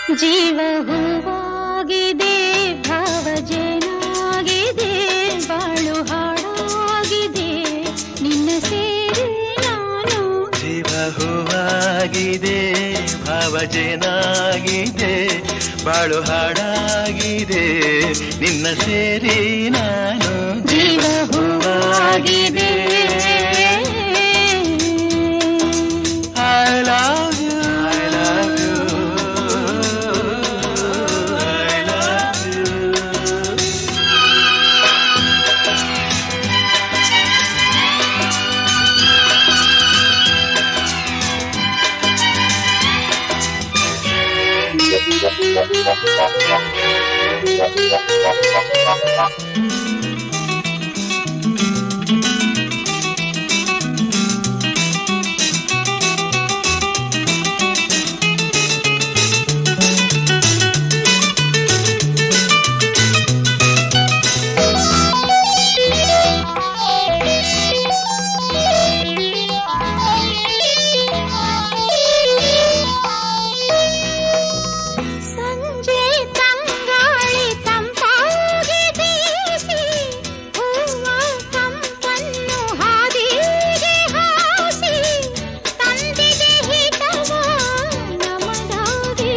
ಜೀವ ಹೂವಾಗಿದೆ ಭಾವಜನಾಗಿದೆ ಬಾಳು ಹಾಡಾಗಿದೆ ನಿನ್ನ ಸೇರಿ ನಾನು ಜೀವ ಹೂವಾಗಿದೆ ಭಾವಜೇನಾಗಿದೆ ಬಾಳು ಹಾಡಾಗಿದೆ ನಿನ್ನ ಸೇರಿ ನಾನು ಜೀವ ಹೂವಾಗಿದೆ I love you. I love you. I love you. ಸಂಜೆ ತಂಗಾಳಿ ತಂಪಾಗಿ ಬೀಸಿ ಹೂವ ಕಂಪನ್ನು ಹಾದಿಗೆ ಹಾಸಿ ತಂದಿದೆ ಹಿತವ ನಮದಾಗಿ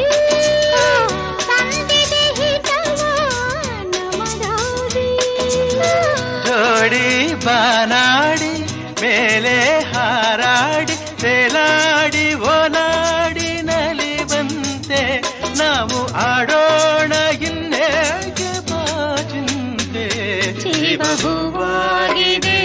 ತಂದಿದೆ ಹಿತವ ನಮದಾಗಿ ಜೋಡಿ ಬಾನಾಡಿ ಮೇಲೆ ಹಾರಾಡಿ ತೇಲಾಡಿ ಓಲಾಡಿ ನಲಿ ಬಂತೆ ನಾವು ಆಡೋಣ ಇನ್ನೇಗೆ ಬಾಚಿಂತೆ ಜೀವ ಹೂವಾಗಿದೆ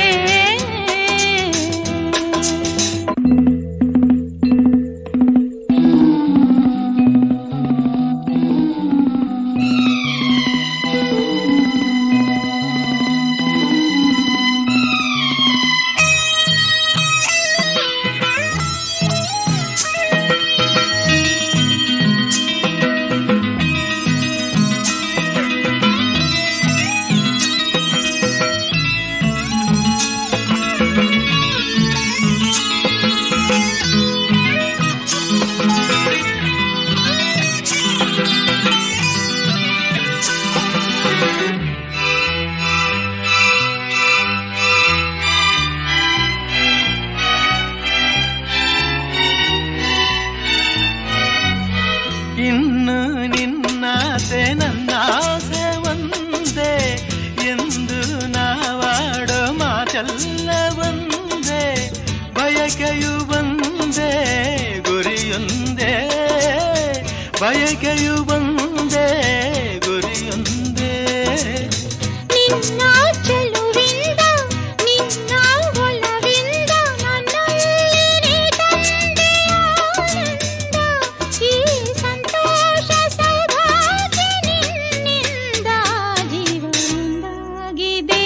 ಇನ್ನು ನಿನ್ನಾಸೆ ನನ್ನಾಸೆ ಒಂದೇ ಎಂದು ನಾವಾಡೋ ಮಾತೆಲ್ಲ ಒಂದೇ ಬಯಕೆಯು ಒಂದೇ ಗುರಿಯೊಂದೇ ಬಯಕೆಯು ಒಂದೇ ಗುರಿಯೊಂದೇ ನಿನ್ನ ಚೆಲುವಿಂದ ನಿನ್ನ ಒಲವಿಂದ ನನ್ನಲ್ಲಿ ನೀ ತಂದೆ ಆನಂದ ಈ ಸಂತೋಷ ಸೌಭಾಗ್ಯ ನಿನ್ನಿಂದ ಜೀವನದಾಗಿದೆ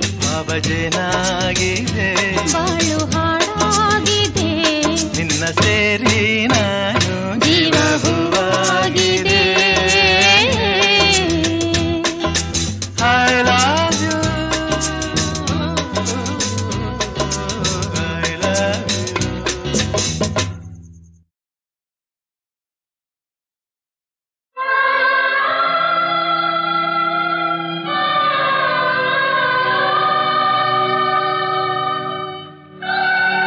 ಬಾಬಜನಾಗಿದೆ ಬಾಳು ಹಾಡಾಗಿದೆ ನಿನ್ನ ಸೇರಿ ನಾನು ಜೀವ ಹೂವಾಗಿದೆ I love you. I love you.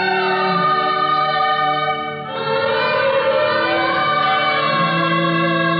ಆ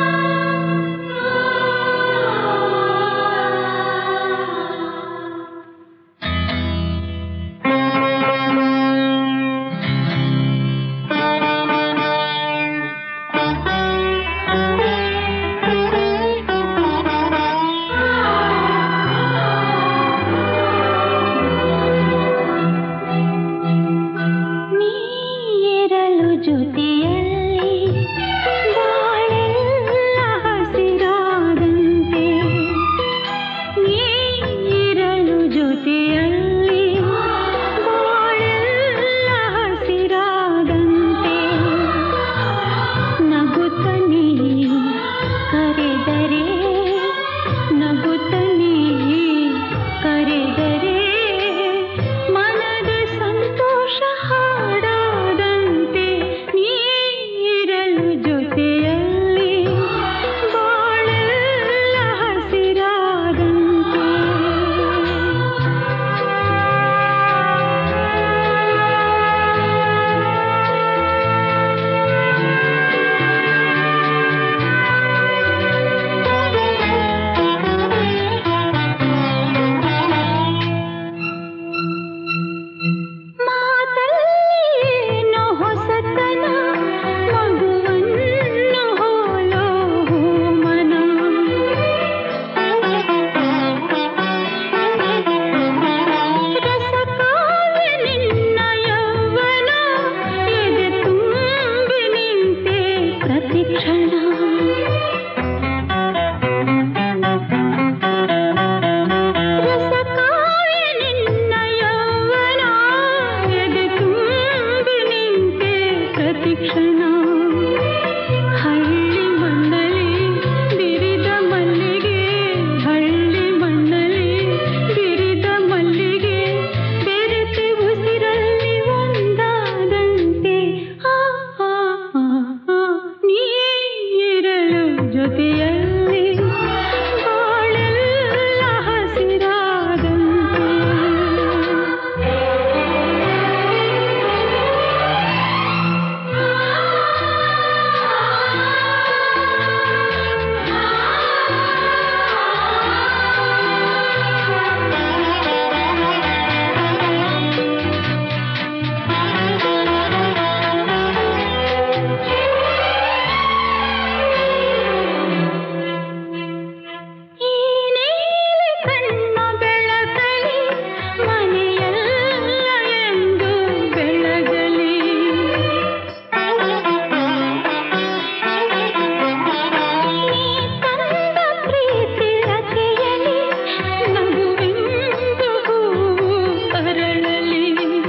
ಹಳ್ಳಿ ಮಣ್ಣಲ್ಲಿ ಬಿರಿದ ಮಲ್ಲಿಗೆ ಹಳ್ಳಿ ಮಣ್ಣಲ್ಲಿ ಬಿರಿದ ಮಲ್ಲಿಗೆ ಬೆರೆತೆ ಉಸಿರಲ್ಲಿ ಒಂದಾದಂತೆ ಆ, ಆ, ಆ, ಆ, ನೀರಲು ಜೊತೆಯಲ್ಲಿ ಬಾಳೆಲ್ಲ ಹಸಿರಾದಂತೆ ಈ ನೀಲಿ ಕಣ್ಣ ಬೆಳಕಲಿ ಮನೆಯಲ್ಲ ಎಂದು ಬೆಳಗಲಿ ನೀ ತಂದ ಪ್ರೀತಿ ಲತೆಯಲಿ ನಗುವೆಂದು ಹೂವು ಅರಳಲಿ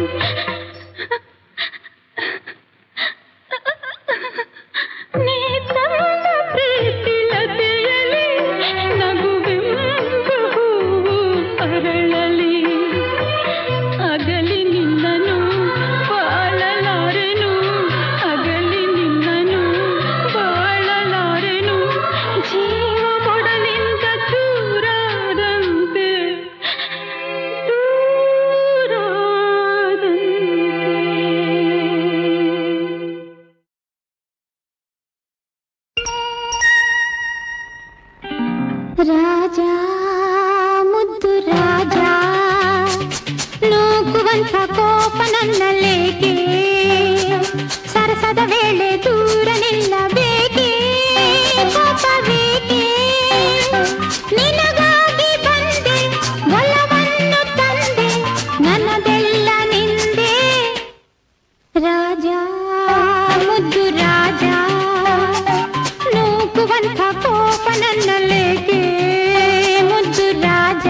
ನೀ ತಂದ ಪ್ರೀತಿ ಲತೆಯಲಿ ನಗುವೆಂದು ಹೂವು ಅರಳಲಿ ಅಗಲಿ ನಿನ್ನನು ಬಾಳಲಾರೆನು ಅಗಲಿ ನಿನ್ನನು ಬಾಳಲಾರೆನು ಜೀವ ಕೊಡಲಿಂದ ದೂರಾದಂತೆ ದೂರಾದಂತೆ ರಾಜ ಮುದ್ದು ರಾಜ ನೂಕುವಂಥ ಕೋಪ ನನ್ನಲ್ಲೇಕೆ ಸರಸದ ವೇಳೆ ದೂರ ನಿಲ್ಲಬೇಕೆ ಕೋಪ ಬೇಕೆ ನಿನಗಾಗಿ ಬಂದೆ ಒಲವನ್ನು ತಂದೆ ನನ್ನದೆಲ್ಲ ನಿಂದೆ ರಾಜ ಮುದ್ದು ರಾಜ ನೂಕುವಂಥ ಕೋಪ ನನ್ನಲ್ಲೇಕೆ ಮುದ್ದು ರಾಜ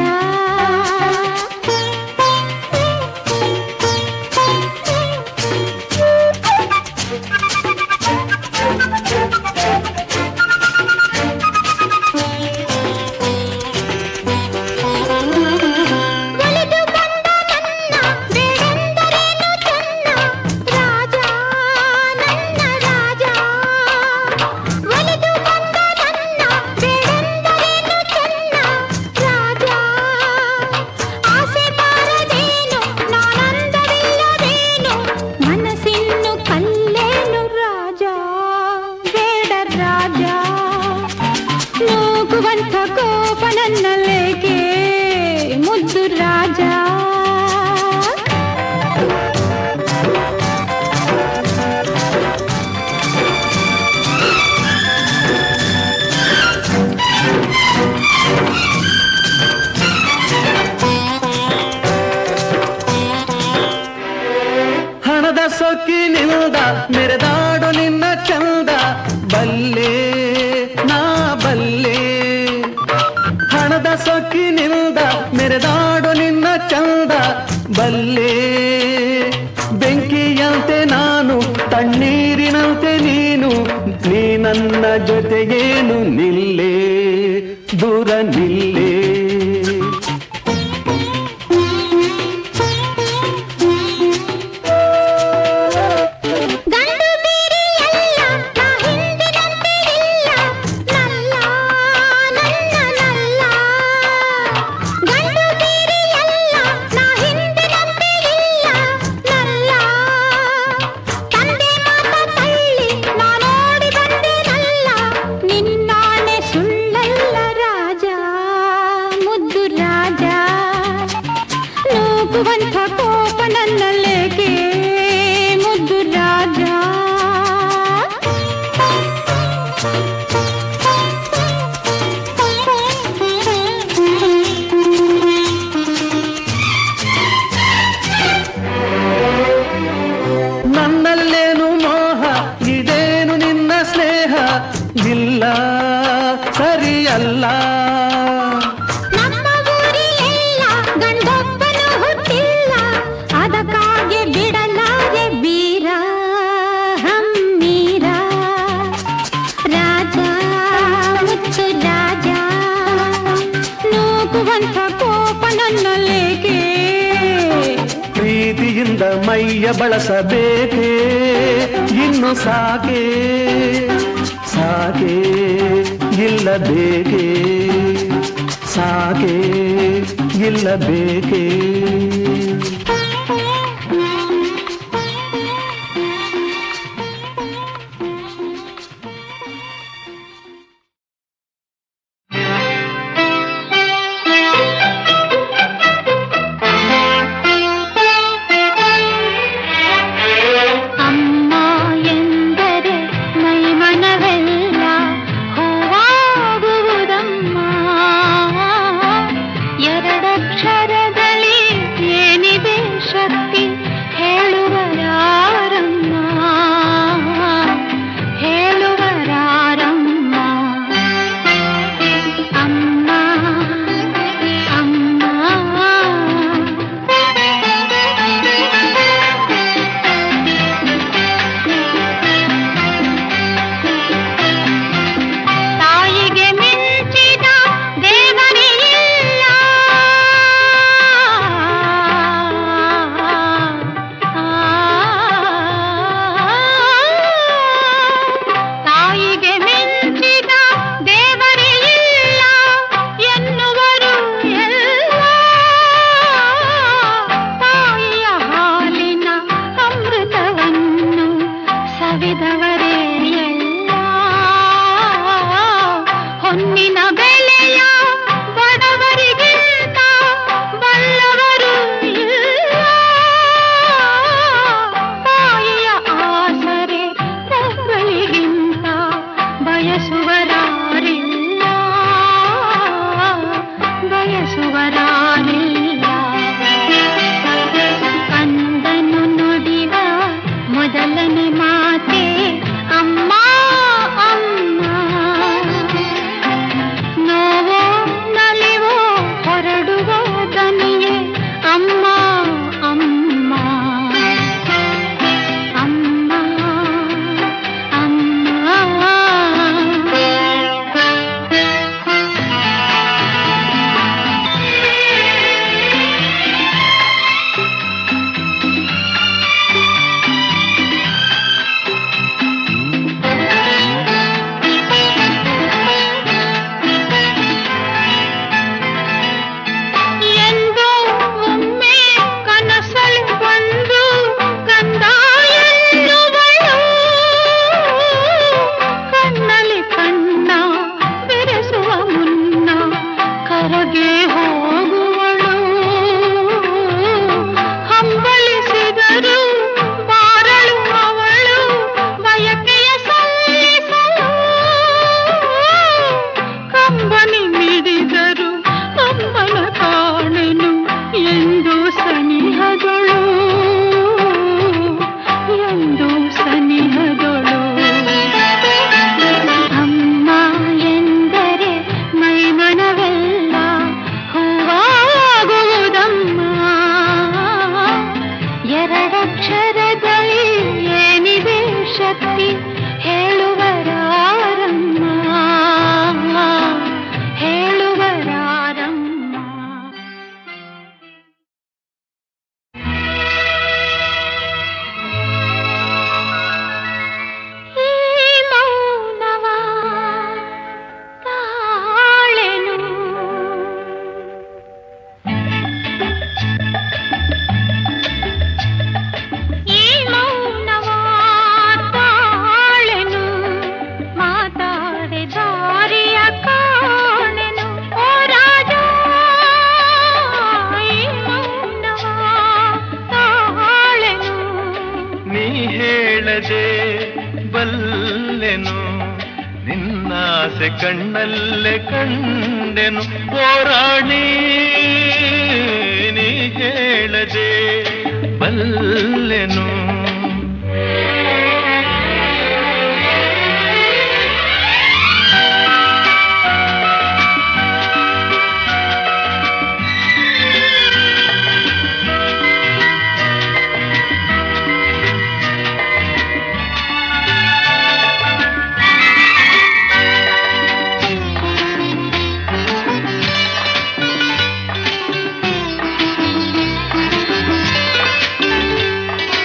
ಒಲಿದು ಬಂದ ನನ್ನ ಬೇಡೆಂದರೇನು ಚೆನ್ನ ರಾಜ ನನ್ನ ರಾಜ ಒಲಿದು ಬಂದ ನನ್ನ ಬೇಡೆಂದರೇನು ಚೆನ್ನ ರಾಜ ಆಸೆ ಬಾರದೇನು ನಾನಂದವಿಲ್ಲವೇನು ಮನಸ್ಸಿನ್ನು ಕಲ್ಲೇನು ರಾಜ ಬೇಡ ರಾಜ ನೂಕುವಂಥ ಕೋಪ ನನ್ನಲ್ಲೇಕೆ ಮುದ್ದು ರಾಜ ಹಣದ ಸೊಕ್ಕಿನಿಂದ ಮೆರೆದಾಡು ನಿನ್ನ ಚಂದ ಬಲ್ಲೆ ನಾ ಬಲ್ಲೆ ಹಣದ ಸೊಕ್ಕಿನಿಂದ ಮೆರೆದಾಡು ನಿನ್ನ ಚಂದ ಬಲ್ಲೆ ಬೆಂಕಿಯಂತೆ ನಾನು ತಣ್ಣೀರಿನಂತೆ ನೀನು ನೀ ನನ್ನ ಜೊತೆಗೇನು ನಿಲ್ಲೇ ದೂರ ನಿಲ್ಲೇ ಗಂಡು ಬೇರೆ ಎಲ್ಲ ನಾ ಹಿಂದಿನಂತೆ ಇಲ್ಲ ನಲ್ಲ ನನ್ನ ನಲ್ಲ ಗಂಡು ಬೇರೆ ಎಲ್ಲ ನಾ ಹಿಂದಿನಂತೆ ಇಲ್ಲ ನಲ್ಲ ತಂದೆ ಮಾತ ತಳ್ಳಿ ನಾ ನೋಡಿ ಬಂದೆನಲ್ಲ ನಿನ್ನಾಣೆ ಸುಳ್ಳಲ್ಲ ರಾಜ ಮುದ್ದು ರಾಜ ನೂಕುವಂಥ ಕೋಪ ನನ್ನಲ್ಲೇಕೆ ಮುದ್ದು ರಾಜ ನನ್ನಲ್ಲೇನು ಮೋಹ ಇದೇನು ನಿನ್ನ ಸ್ನೇಹ ಇಲ್ಲ ಸರಿಯಲ್ಲ ನಮ್ಮ ಊರಿಲೆಲ್ಲ ಗಂಡೊಬ್ಬನು ಹುಟ್ಟಿಲ್ಲ ಅದಕ್ಕಾಗಿ ಬಿಡಲಾರೆ ಬೀರ ಹಮ್ಮೀರ ಮೈಯ ಬಳಸಬೇಕೇ ಇನ್ನು ಸಾಕೆ ಸಾಕೆ ಇಲ್ಲ ಬೇಕೆ ಸಾಕೆ ಇಲ್ಲ ಬೇಕೇ ಅಮ್ಮ ಎಂದರೆ ಮೈಮನವೆಲ್ಲ ಹೂವಾಗುವುದಮ್ಮ ಎರಡಕ್ಷರದಲ್ಲಿ ಏನಿದೆ ಶಕ್ತಿ ಹೇಳುವರಾರಮ್ಮ ಹೇಳುವರಾರಮ್ಮ ಅಮ್ಮ ತಾಯಿಗೆ ಮಿಂಚಿದ ದೇವರೇ ಇಲ್ಲ ತಾಯಿಗೆ ಮಿಂಚಿದ ದೇವರೇ ಇಲ್ಲ ಎನ್ನುವರು ಎಲ್ಲ ತಾಯಿಯ ಹಾಲಿನ ಅಮೃತವನ್ನು ಸವಿದವರೇ ಎಲ್ಲ ಹೊನ್ನಿನ ಬೆಲೆಯ ಬಡವರಿಗಿಂತ ಬಲ್ಲವರು ಇಲ್ಲ ತಾಯಿಯ ಆಸರೆ ಮಕ್ಕಳಿಗಿಂತ ಬಯಸುವರಾರಿಲ್ಲ ಬಯಸುವರಾರಿಲ್ಲ ಕಂದನು ನುಡಿವ ಮೊದಲನೇ ಮಾತೆ ಅಮ್ಮ ಅಮ್ಮ ನೋವೋ ನಲಿವೋ ಹೊರಡುವ ದನಿಯೇ ಅಮ್ಮ ಅಮ್ಮ ಅಮ್ಮ ಅಮ್ಮ ಎಂದು ಒಮ್ಮೆ ಕನಸಲು ಬಂದು ಕಂದ ಎನ್ನುವಳು ಕಣ್ಣಲ್ಲಿ ಕಣ್ಣ ಬೆರೆಸುವ ಮುನ್ನ ಕರಗೆ ಹೋಗುವಳು ಹಂಬಲಿಸಿದರು ಬಾರಳು ಅವಳು ಬಯಕೆಯ ಸಲ್ಲಿಸಲು ಕಂಬನಿ ಮಿಡಿದರು ಅಮ್ಮನ ಕಾಣೆನು ಎಂದು ಸನಿಹಗಳು ಎಂದು ಸನಿಹಗಳು ಅಮ್ಮ ಎಂದರೆ ಮೈಮನವೆಲ್ಲ ಹೂವಾಗುವುದಮ್ಮ ಎರಡಕ್ಷರದಲ್ಲಿ ಏನಿದೆ ಶಕ್ತಿ ಹೇಳುವರಾರಮ್ಮ ಹೇಳುವರಾರಮ್ಮ ಈ ಮೌನವ ತಾಳೆನು ಈ ಮೌನವ ತಾಳೆನು ಮಾತಾಡೆ ದಾರಿಯ ಕಾಣೆನು ಓ ರಾಜ ಈ ಮೌನವ ತಾಳೆನು ನೀ ಹೇಳದೆ ಬಲ್ಲೆನು ನಿನ್ನಾಸೆ ಕಣ್ಣಲ್ಲೇ ಕಂಡೆನು ಹೋರಾಣಿ ನೀ ಹೇಳದೆ ಬಲ್ಲೆನು ಆ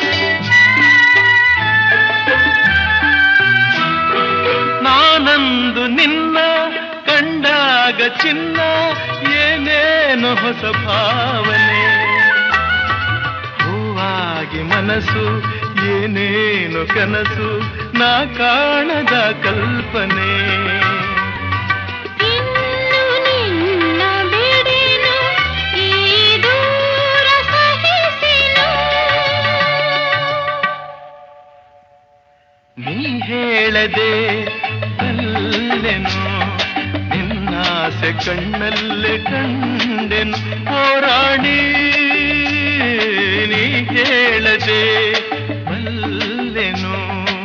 ಚಿನ್ನ ಏನೇನು ಹೊಸ ಭಾವನೆ ಹೂವಾಗಿ ಮನಸ್ಸು ಏನೇನು ಕನಸು ನಾ ಕಾಣದ ಕಲ್ಪನೆ ಇನ್ನು ನಿನ್ನ ಬಿಡೆನು ಈ ದೂರ ಸಹಿಸೆನು ನೀ ಹೇಳದೆ ಅಲ್ಲೆನು ನಿನ್ನಾಸೆ ಕಣ್ಣಲ್ಲೇ ಕಂಡೆನು ಹೋರಾಡಿ ನೀ ಹೇಳದೆ ಬಲ್ಲೆನು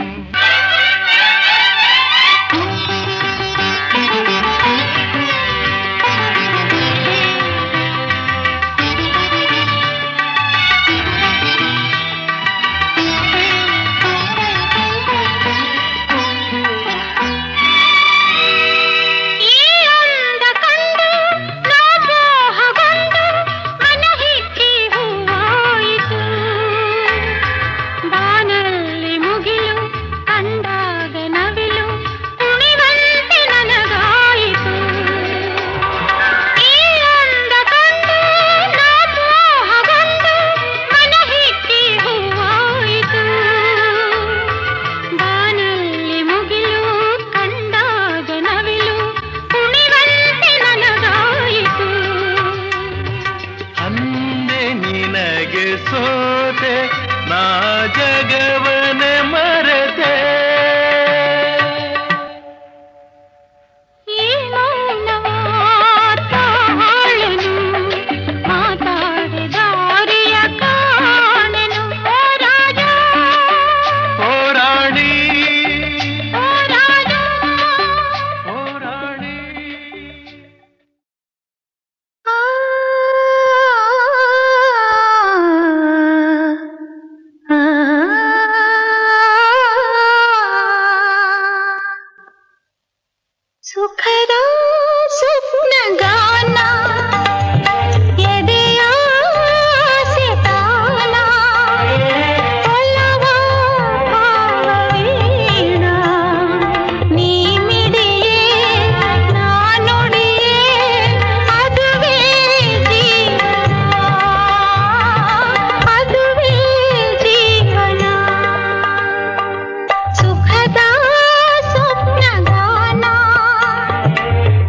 ಈ ಅಂದ ಕಂಡು ನಾ ಮೋಹಗೊಂಡು ಮನಹಿಕ್ಕಿ ಹೂವಾಯಿತು ಬಾನಲ್ಲಿ ಮುಗಿಲು ಕಂಡಾಗ ನವಿಲು ಕುಣಿವಂತೆ ನನಗಾಯಿತು ಈ ಅಂದ ಕಂಡು ನಾ ಮೋಹಗೊಂಡು ಮನಹಿಕ್ಕಿ ಹೂವಾಯಿತು ಬಾನಲ್ಲಿ ಮುಗಿಲು ಕಂಡಾಗ ನವಿಲು ಕುಣಿವಂತೆ ನನಗಾಯಿತು ಅಂದೆ ನಿನಗೆ ಸೋತೆ ನಾ ಜಗವನೆ ಮರೆತೆ ಈ ಮೌನವಾದ ಹಾಳೆನು ಮಾತಾಡೆ ದಾರಿಯ ಕಾಣೆನು ಓ ರಾಜ ಹೋರಾಡಿ ಓ ರಾಜ ಹೋರಾಡಿ ಆ ಸುಖದ ಸ್ವಪ್ನಗಾನ ಎದೆಯ ಸಿತಾನ ಒಲವ ಭಾವವೀಣ ನೀ ಮಿಡಿಯೇ ನಾನುಡಿಯೇ ಅದುವೇ ಜೀವನ ಅದುವೇ ಜೀವನ ಸುಖದ ಸ್ವಪ್ನಗಾನ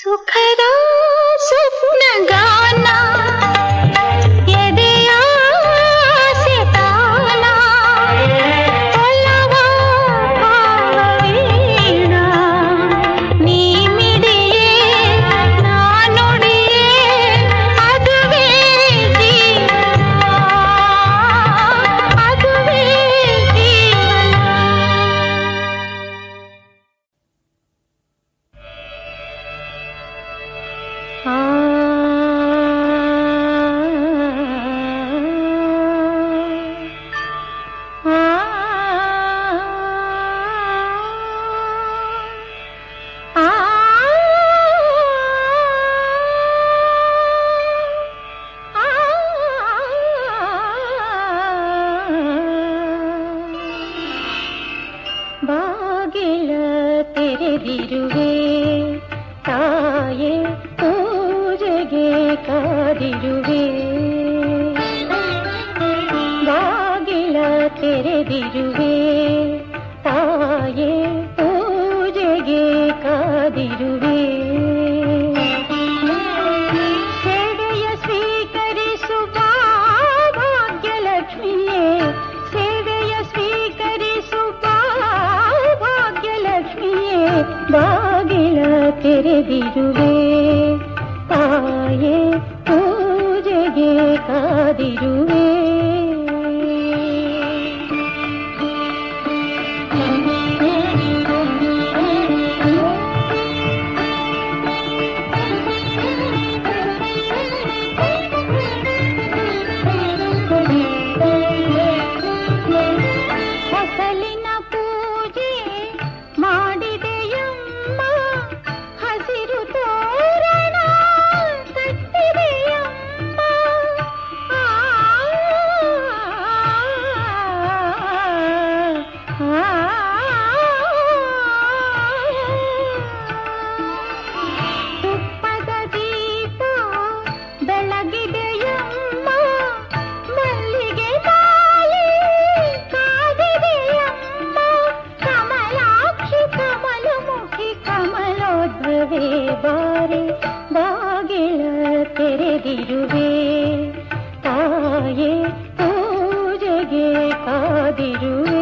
ಸುಖದ ಸ್ವಪ್ನಗಾನ ಎದೆಯ ಆಸೆ ತಾನ ಒಲವ ಭಾವವೀಣ ನೀ ಮಿಡಿಯೇ ನಾನುಡಿಯೇ ಅದುವೇ ಜೀವನ ಅದುವೇ ಜೀವನ ಆ ಬಾಗಿಲ ತೆರೆದಿರುವೆ ತಾಯೇ ಪೂಜೆಗೆ ಕಾದಿರುವೆ ಬಾಗಿಲ ತೆರೆದಿರುವೆ ತಾಯೇ ಪೂಜೆಗೆ ಕಾದಿರುವೆ ಸೇವೆಯ ಸ್ವೀಕರಿಸು ಬಾ ಭಾಗ್ಯಲಕ್ಷ್ಮಿಯೇ ಸೇವೆಯ ಸ್ವೀಕರಿಸು ಬಾ ಭಾಗ್ಯಲಕ್ಷ್ಮಿಯೇ ಬಾಗಿಲ ತೆರೆದಿರುವೆ ತಾಯೇ ಪೂಜೆಗೆ ಕಾದಿರುವೆ ಹೊಸಲಿನ ಪೂಜೆ ಮಾಡಿದೆಯಮ್ಮ ಹಸಿರು ತೋರಣ ಕಟ್ಟಿದೆಯಮ್ಮ ಆ, ಆ, ತುಪ್ಪದ ದೀಪ ಬೆಳಗಿದೆಯಮ್ಮ ಮಲ್ಲಿಗೆ ಮಾಲೆ ಕಾದಿದೆಯಮ್ಮ ಕಮಲಾಕ್ಷಿ ಕಮಲಮುಖಿ ಕಮಲೋದ್ಭವೇ ಬಾರಿ ಬಾಗಿಲ ತೆರೆದಿರುವೆ ತಾಯೇ ಪೂಜೆಗೆ ಕಾದಿರುವೆ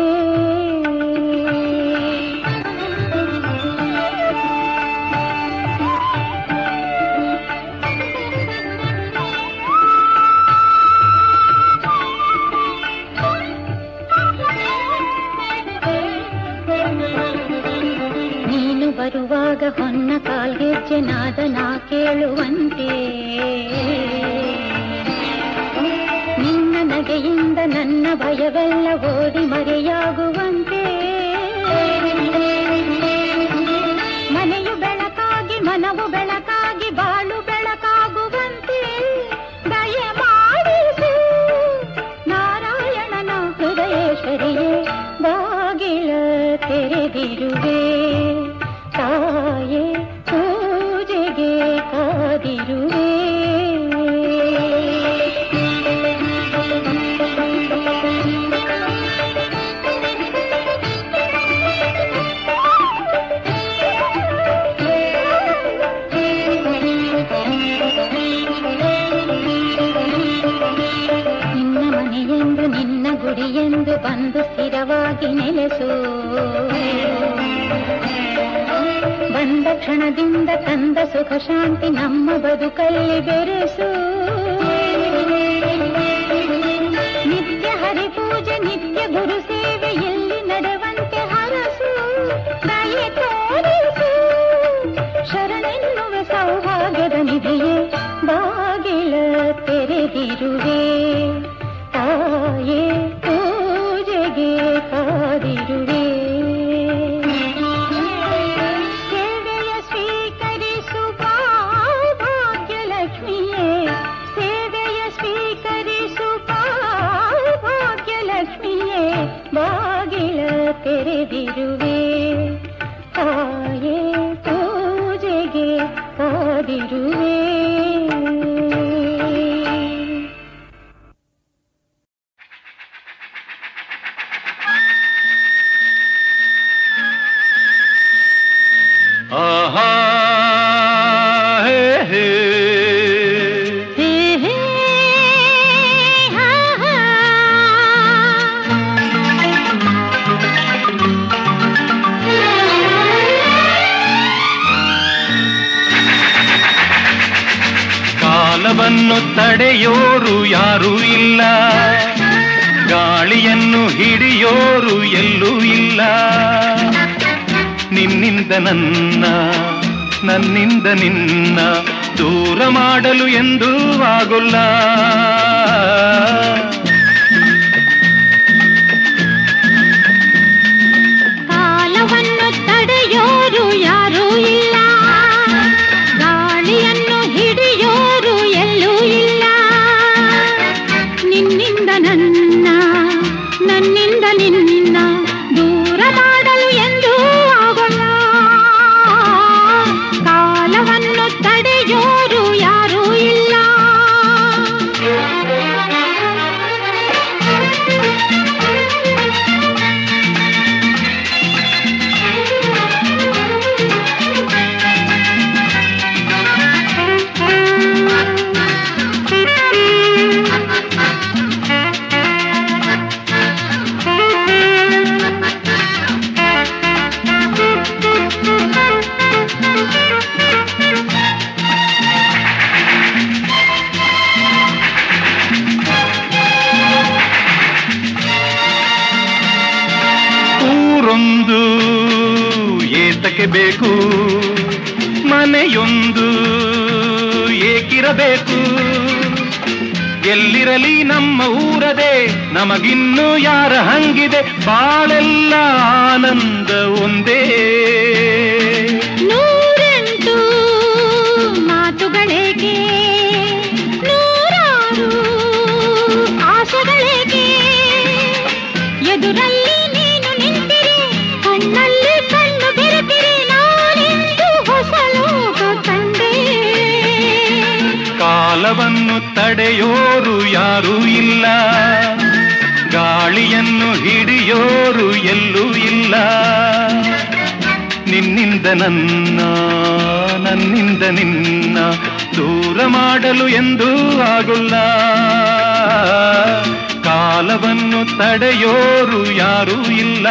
ನೀನು ಬರುವಾಗ ಹೊನ್ನ ಕಾಲ್ಗೆಜ್ಜೆ ನಾದ ನಾ ಕೇಳುವಂತೆ ನಿನ್ನ ನಗೆಯಿಂದ ನನ್ನ ಭಯವೆಲ್ಲ ಓಡಿ ಮರೆಯಾಗುವಂತೆ ಮನೆಯು ಬೆಳಕಾಗಿ ಮನವು ಬೆಳಕಾಗಿ ಬಾಳು ಬೆಳಕಾಗುವಂತೆ ದಯ ಮಾಡಿಸು ನಾರಾಯಣನ ಹೃದಯೇಶ್ವರಿಯೇ ಬಾಗಿಲ ತೆರೆದಿರುವೆ ತಾಯೇ ಪೂಜೆಗೆ ಕಾದಿರುವೆ ನಿನ್ನ ಮನೆಯೆಂದು ನಿನ್ನ ಗುಡಿಯೆಂದು ಬಂದು ಸ್ಥಿರವಾಗಿ ನೆಲೆಸು ಬಂದ ಕ್ಷಣದಿಂದ ತಂದ ಸುಖ ಶಾಂತಿ ನಮ್ಮ ಬದುಕಲ್ಲಿ ಬೆರೆಸು ನಿತ್ಯ ಹರಿಪೂಜೆ ನಿತ್ಯ ಗುರು ಸೇವೆ ಎಲ್ಲಿ ನಡೆವಂತೆ ಹರಸು ದಯೆ ತೋರಿಸು ಶರಣೆನ್ನುವ ಸೌಭಾಗ್ಯದ ನಿಧಿಯೇ ಬಾಗಿಲ ತೆರೆದಿರುವೆ ತಾಯೇ ಪೂಜೆಗೆ ಕಾದಿರುವೆ ಸೇವೆಯ ಸ್ವೀಕರಿಸು ಬಾ ಭಾಗ್ಯಲಕ್ಷ್ಮಿಯೇ ಸೇವೆಯ ಸ್ವೀಕರಿಸು ಬಾ ಭಾಗ್ಯಲಕ್ಷ್ಮಿಯೇ ಬಾಗಿಲ ತೆರೆದಿರುವೆ ತಾಯೇ ಪೂಜೆಗೆ ಕಾದಿರುವೆ ಆಹಾ ಕಾಲವನ್ನು ತಡೆಯೋರು ಯಾರೂ ಇಲ್ಲ ಗಾಳಿಯನ್ನು ಹಿಡಿಯೋರು ಎಲ್ಲೂ ಇಲ್ಲ ನಿನ್ನಿಂದ ನನ್ನ ನನ್ನಿಂದ ನಿನ್ನ ದೂರ ಮಾಡಲು ಎಂದೂ ಆಗುಲ್ಲ ಕಾಲವನ್ನು ತಡೆಯೋರು ಯಾರೂ ಇಲ್ಲ ಗಾಳಿಯನ್ನು ಹಿಡಿಯೋರು ಎಲ್ಲೂ ಇಲ್ಲ ನಿನ್ನಿಂದ ನನ್ನ ನನ್ನಿಂದ ನಿನ್ನ ದೂರ ಮಾಡಲು ಎಂದೂ ಆಗೋಲ್ಲ ಕಾಲವನ್ನು ತಡೆಯೋರು ಯಾರೂ ಇಲ್ಲ ಊರೊಂದು ಏತಕ್ಕೆ ಬೇಕು ಮನೆಯೊಂದು ಏಕಿರಬೇಕು ಎಲ್ಲಿರಲಿ ನಮ್ಮ ಊರದೆ ನಮಗಿನ್ನು ಯಾರ ಹಂಗಿದೆ ಬಾಳೆಲ್ಲ ಆನಂದ ಒಂದೇ ನೂರೆಂಟು ಮಾತುಗಳೇಕೆ ನೂರಾರು ಆಶೆಗಳೇಕೆ ಎದುರಲ್ಲಿ ನೀನು ನಿಂತಿರಿ ಕಣ್ಣಲ್ಲಿ ಕಣ್ಣು ಬೆರೆತಿರಿ ನಾನಿಂದು ಹೊಸ ಲೋಕ ಕಂಡೆ ಕಾಲವನ್ನು ತಡೆಯೋರು ಯಾರೂ ಇಲ್ಲ ಗಾಳಿಯನ್ನು ಹಿಡಿಯೋರು ಎಲ್ಲೂ ಇಲ್ಲ ನಿನ್ನಿಂದ ನನ್ನ ನನ್ನಿಂದ ನಿನ್ನ ದೂರ ಮಾಡಲು ಎಂದೂ ಆಗುಲ್ಲ ಕಾಲವನ್ನು ತಡೆಯೋರು ಯಾರೂ ಇಲ್ಲ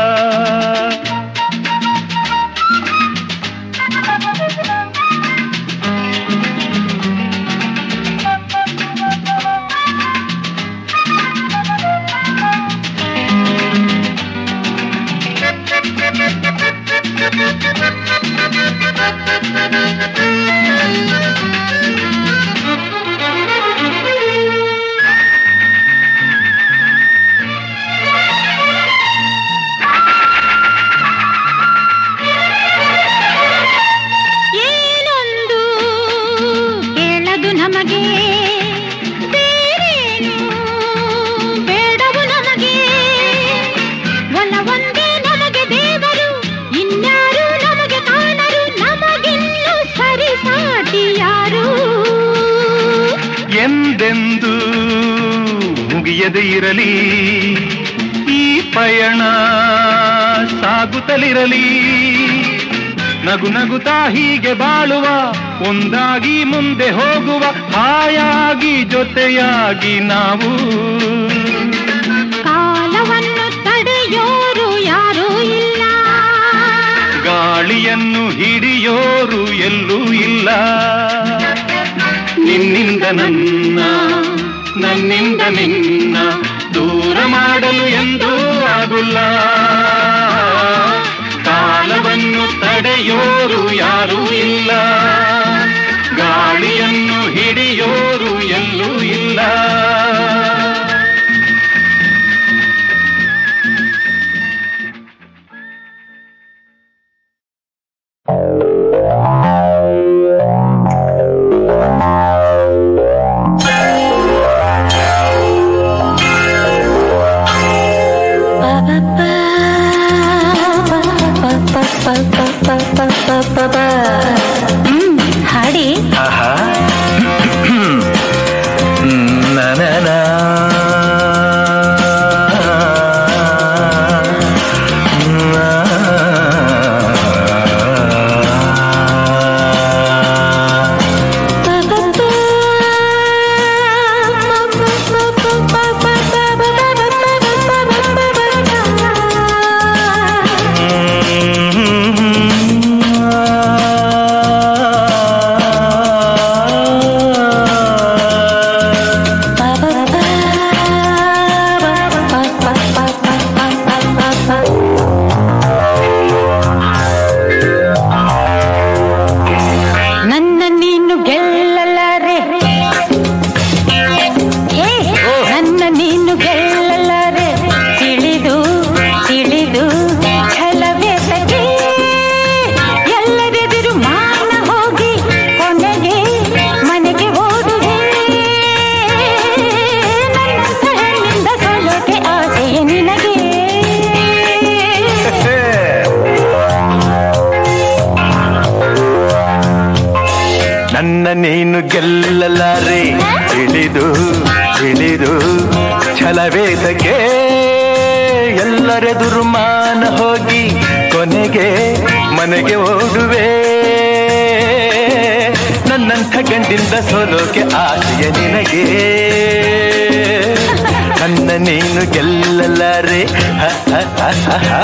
ಏನೊಂದು ಕೇಳದು ನಮಗೆ ಬೇರೇನು ಬೇಡವು ನಮಗೆ ಒಲವೊಂದೇ ನಮಗೆ ದೇವರು ಇನ್ಯಾರು ನಮಗೆ ಕಾಣರು ನಮಗಿನ್ನು ಸರಿಸಾಟಿ ಯಾರು ಎಂದೆಂದು ಮುಗಿಯದೆ ಇರಲಿ ಈ ಪಯಣ ಸಾಗುತ್ತಲಿರಲಿ ನಗು ನಗುತ್ತಾ ಹೀಗೆ ಬಾಳುವ ಒಂದಾಗಿ ಮುಂದೆ ಹೋಗುವ ಹಾಯಾಗಿ ಜೊತೆಯಾಗಿ ನಾವು ಕಾಲವನ್ನು ತಡೆಯೋರು ಯಾರೂ ಇಲ್ಲ ಗಾಳಿಯನ್ನು ಹಿಡಿಯೋರು ಎಲ್ಲೂ ಇಲ್ಲ ನಿನ್ನಿಂದ ನನ್ನ ನನ್ನಿಂದ ನಿನ್ನ ದೂರ ಮಾಡಲು ಎಂದೂ ಆಗುಲ್ಲ ಕಾಲವನ್ನು ತಡೆಯೋರು ಯಾರೂ ಇಲ್ಲ ಗಾಳಿಯನ್ನು ಹಿಡಿಯೋರು ಎಲ್ಲೂ ಇಲ್ಲ ಹ್ಮ್, ಹಾಡಿ ಆಹಾ ನನನ ನನ್ನ ನೀನು ಗೆಲ್ಲಲಾರೆ ತಿಳಿದು ತಿಳಿದು ಛಲವೇದಕ್ಕೆ ಎಲ್ಲರೆದುರು ಮಾನ ಹೋಗಿ ಕೊನೆಗೆ ಮನೆಗೆ ಓಡುವೆ ನನ್ನಂಥ ಗಂಡಿಂದ ಸೋಲೋಕೆ ಆಸೆಯ ನಿನಗೆ ನನ್ನ ನೀನು ಗೆಲ್ಲಲಾರೆ ಹ, ಹ, ಹ, ಹ, ಹ.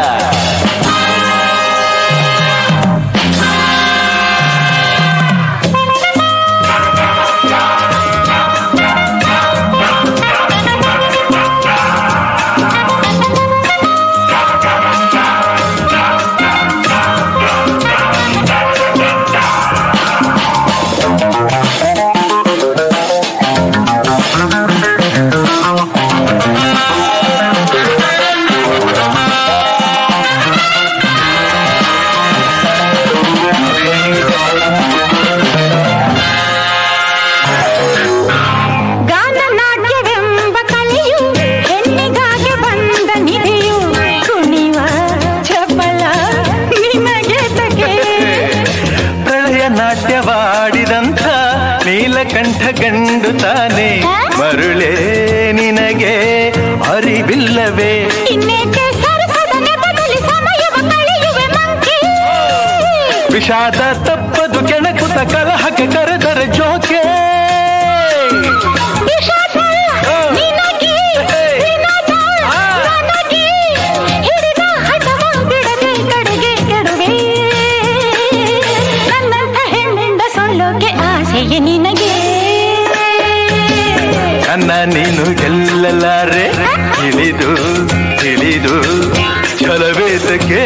ಗಾನನಾಟ್ಯವೆಂಬ ಕಲೆಯು ಹೆಣ್ಣಿಗಾಗಿ ಬಂದ ನಿಧಿಯು ಕುಣಿವ ಚಪಲ ನಿನಗೆ ತಗೆ ಪ್ರಳಯ ನಾಟ್ಯವಾಡಿದಂಥ ನೀಲಕಂಠ ಗಂಡು ತಾನೆ ಮರುಳೇ ನಿನಗೆ ಅರಿವಿಲ್ಲವೇ ಇನ್ನೇಕೆ ಸರಸದ ನೆಪದಲ್ಲಿ ಸಮಯವ ಕಳೆಯುವೆ ಮಂಕಿ ವಿಷಾದ ತಪ್ಪದು ಕೆಣಕುತ ಕಲಹಕ್ಕೆ ಕರೆದರ ಜೋಕೆ ವಿಷಾದ ನಿನಗೆ ವಿನೋದ ನನಗೆ ಹಿಡಿದ ಹಠವ ಬಿಡದೆ ಕಡೆಗೆ ಕೆಡುವೆ ನನ್ನಂಥ ಹೆಣ್ಣಿಂದ ಸೋಲೋಕೆ ಆಸೆಯೇ ನಿನಗೆ ನನ್ನ ನೀನು ಗೆಲ್ಲಲಾರೆ ತಿಳಿದು ತಿಳಿದು ಛಲವೇದಕ್ಕೆ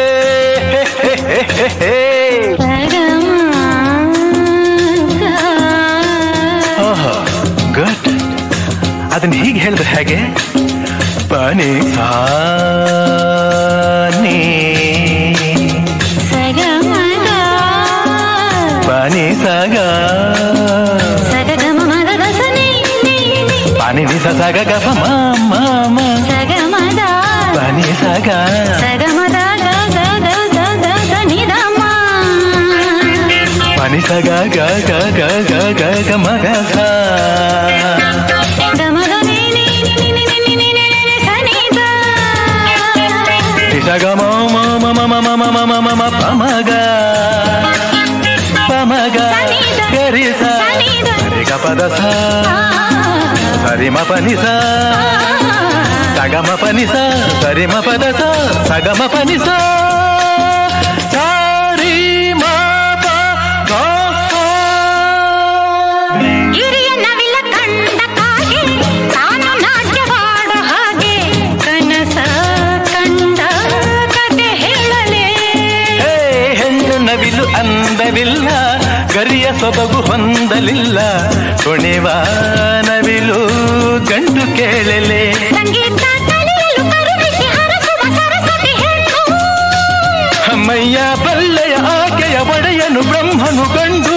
ಗುಡ್ ಅದನ್ನ ಹೀಗೆ ಹೇಳಿದ್ರೆ ಹೇಗೆ ಪಾನಿ ಸಾನಿ ಸಗಮಗ ಪಾನಿ ಸಾಗ ಸಗಮ ಮಗದ ಸನಿ ಪಾನಿ ನಿ ಸ ಸಾಗ ಗ ಪ ಮ ಮ ಮ ಸಗಮದ ಪಾನಿ ಸಾಗ ಸಗಮದ ಗ ಗ ಗ ಗ ಗ ಗ ನಿದಮ ಪಾನಿ ಸಾಗ ಗ ಗ ಗ ಗ ಗ ಗ ಮ ಗ ಸ ಗಮದ ನಿ ನಿ ನಿ ನಿ ನಿ ನಿ ನಿ ನಿ ನಿ ಸನಿ ದ ನಿ ಸ ಗ ಮ ಮ ಮ ಮ ಮ ಮ ಮ ಮ ಮ ಮ ಮ ಪ ಮ ಗ ಪ ಮ ಗ ಗ ರಿ ಸ ರಿ ಗ ಪ ದ ಸ ಸರಿ ಮ ಪ ನಿ ಸ ಸ ಗ ಮ ಪ ನಿ ಸ ಸರಿ ಮ ಪ ದ ಸ ಸ ಗ ಮ ಪ ನಿ ಸ ಸರಿ ಮ ಪ ಗ ಸ. ಹಿರಿಯ ನವಿಲ ಕಂಡ ಕಾಗೆ ತಾನು ನಾಟ್ಯವಾಡ ಹಾಗೆ ಕನಸ ಕಂಡ ಕತೆ ಹೇಳಲೇ ಹೇ, ಹೆಣ್ಣು ನವಿಲು ಅಂದವಿಲ್ಲ ಗರಿಯ ಸೊಬಗು ಹೊಂದಲಿಲ್ಲ ಕುಣಿವ ನವಿಲು ಗಂಡು ಕೇಳಲೆ ಸಂಗೀತ ಕಲಿಯಲು ಕರುಣಿಸಿ ಹರಸುವ ಸರಸ್ವತಿ ಹೆಣ್ಣು ಅಮ್ಮಯ್ಯ ಬಲ್ಲೆಯ ಆಕೆಯ ಒಡೆಯನು ಬ್ರಹ್ಮನು ಗಂಡು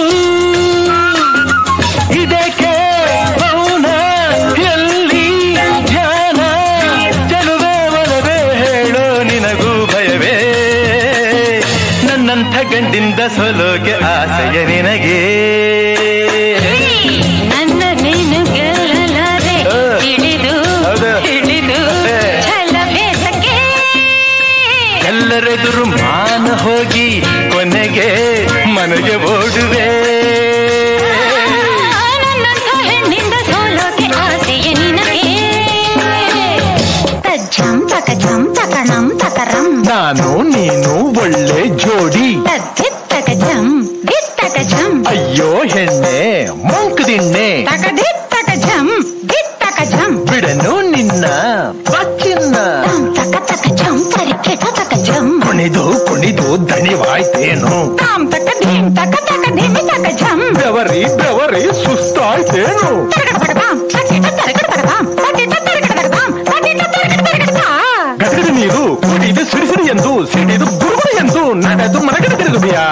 ಇದಕ್ಕೆ ಮೌನ ಎಲ್ಲಿ ಧ್ಯಾನ ಚೆಲುವೆ ಒಲವೇ ಹೇಳೋ ನಿನಗೂ ಭಯವೇ ನನ್ನಂಥ ಗಂಡಿಂದ ಸೋಲೋಕೆ ಆಸೆಯ ನಿನಗೆ ನನ್ನ ನೀನು ಗೆಲ್ಲಲಾರೆ ಆ. ತಿಳಿದು ಹೌದು. ತಿಳಿದು ಏ. ಛಲಬೇಸಕ್ಕೆ ಎಲ್ಲರೆದುರು ಮಾನ ಹೋಗಿ ಕೊನೆಗೆ ಮನೆಗೆ ಓಡುವೆ ನನ್ನಂಥ ಹೆಣ್ಣಿಂದ ಸೋಲೋಕೆ ಆಸೆಯೇ ನಿನಗೆ ತಜ್ಜಂ ತಕ ಜಂ ತಕಣಂ ತಕರಂ ನಾನು ನೀನು ಒಳ್ಳೆ ಜೋಡಿ ತದ್ದಿತ್ತಕ ಜಂ ದಿತ್ತಕ ಜಂ ಅಯ್ಯೋ ಹೆಣ್ಣೆ ಮಂಕದಿಣ್ಣೆ ತಕ ದಿತ್ತಕ ಜಂ ದಿತ್ತಕ ಜಂ ಬಿಡನು ನಿನ್ನ ಬಚ್ಚಿನ್ನ ತಾಂ ತಕ ತಕ ಜಂ ತರಿಕೆಟ ತಕ ಜಂ ಕುಣಿದು ಕುಣಿದು ದಣಿವಾಯ್ತೇನು ತಾಂ ತಕ ಧೀಂ ತಕ ತಕ ಧಿಮಿ ತಕ ಜಂ ಬೆವರಿ ಬೆವರಿ ಸುಸ್ತಾಯ್ತೇನು ತರಗಡ ತರಗಡಾಂ ತಟಿಟ ತರಗಡ ತರಗಡಾಂ ತಟಿಟ ತರಗಡ ತರಗಡಾಂ ತಟಿಟ ತರಗಡ ತರಗಡತಾ ಗದಗದ ನೀರು ಕುಡಿದು ಸಿಡಿಸಿಡಿ ಎಂದು ಸಿಡಿದು ಗುರುಗುರು ಎಂದು ನಡೆದು ಮರಗದ ತಿರುಗುಬಿಯಾ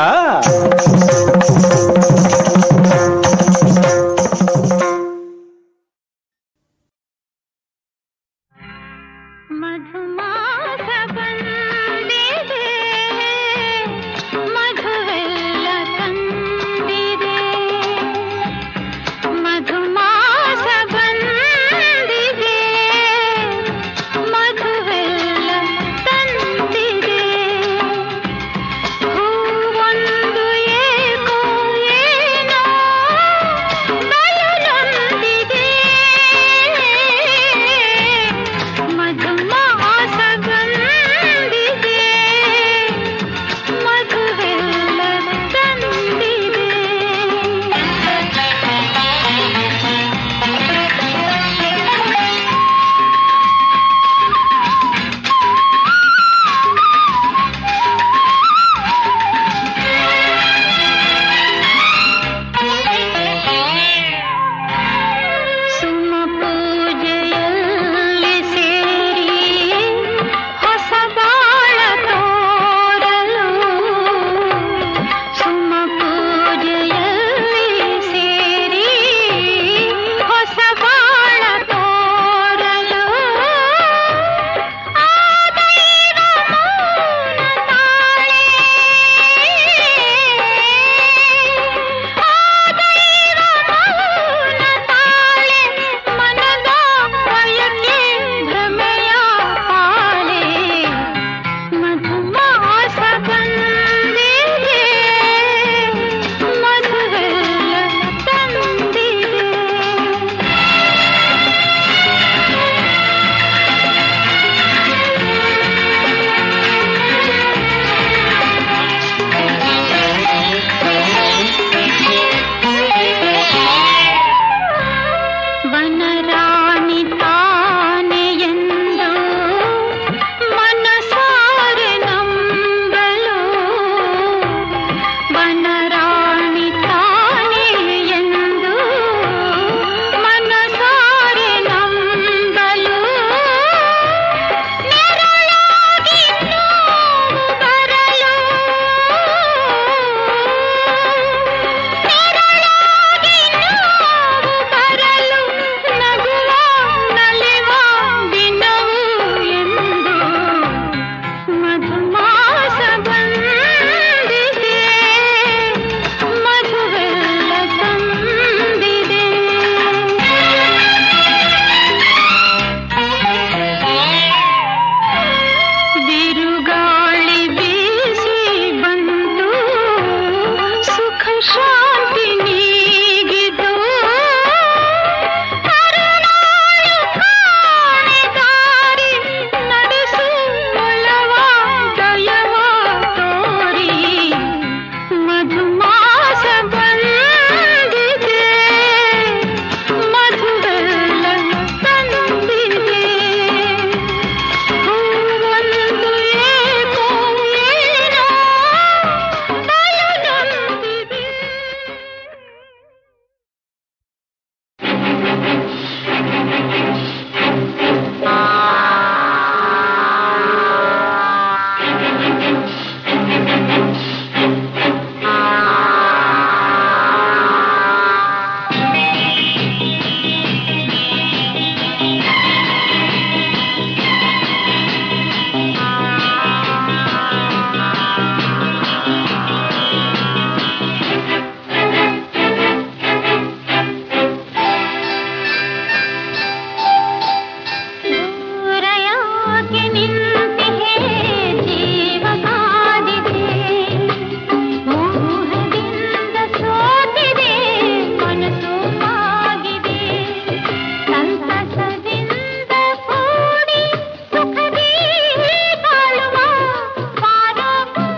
ಮಧುಮಾಸ ಬಂದಿದೆ ಮಧುವೆಲ್ಲ ತಂದಿದೆ ಮಧುಮಾಸ ಬಂದಿದೆ ಮಧುವೆಲ್ಲ ತಂದಿದೆ ಹೂವೊಂದು ಏಕೋ ಏನೋ ಬಲದಂದಿದೆ ದೂರಯಾಕೆ ನಿಂತಿಹೆ ಜೀವ ಕಾದಿದೆ ಮೋಹದಿಂದ ಸೋತಿದೆ ಮನಸ್ಸು ಆಗಿದೆ ಸಂತಸದಿಂದ ಕೂಡಿ ಸುಖದಿ ಬಾಳುವ ಪಾರೋ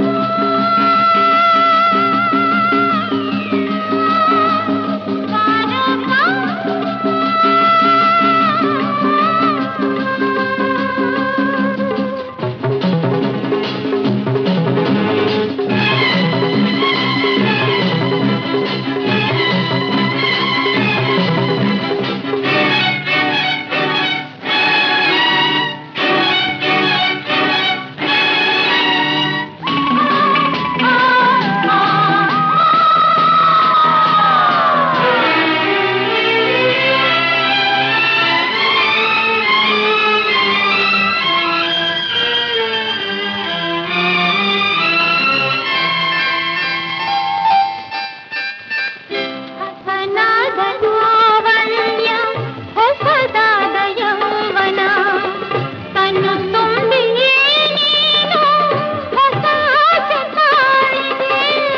ಹಸನಾದ ಲಾವಣ್ಯ ಹೊಸದಾದ ಯೌವನ ತನ್ನ ತುಂಬಿಯೇ ನೀನು ಹೊಸ ಆಸೆ ತಾಳಿದೆ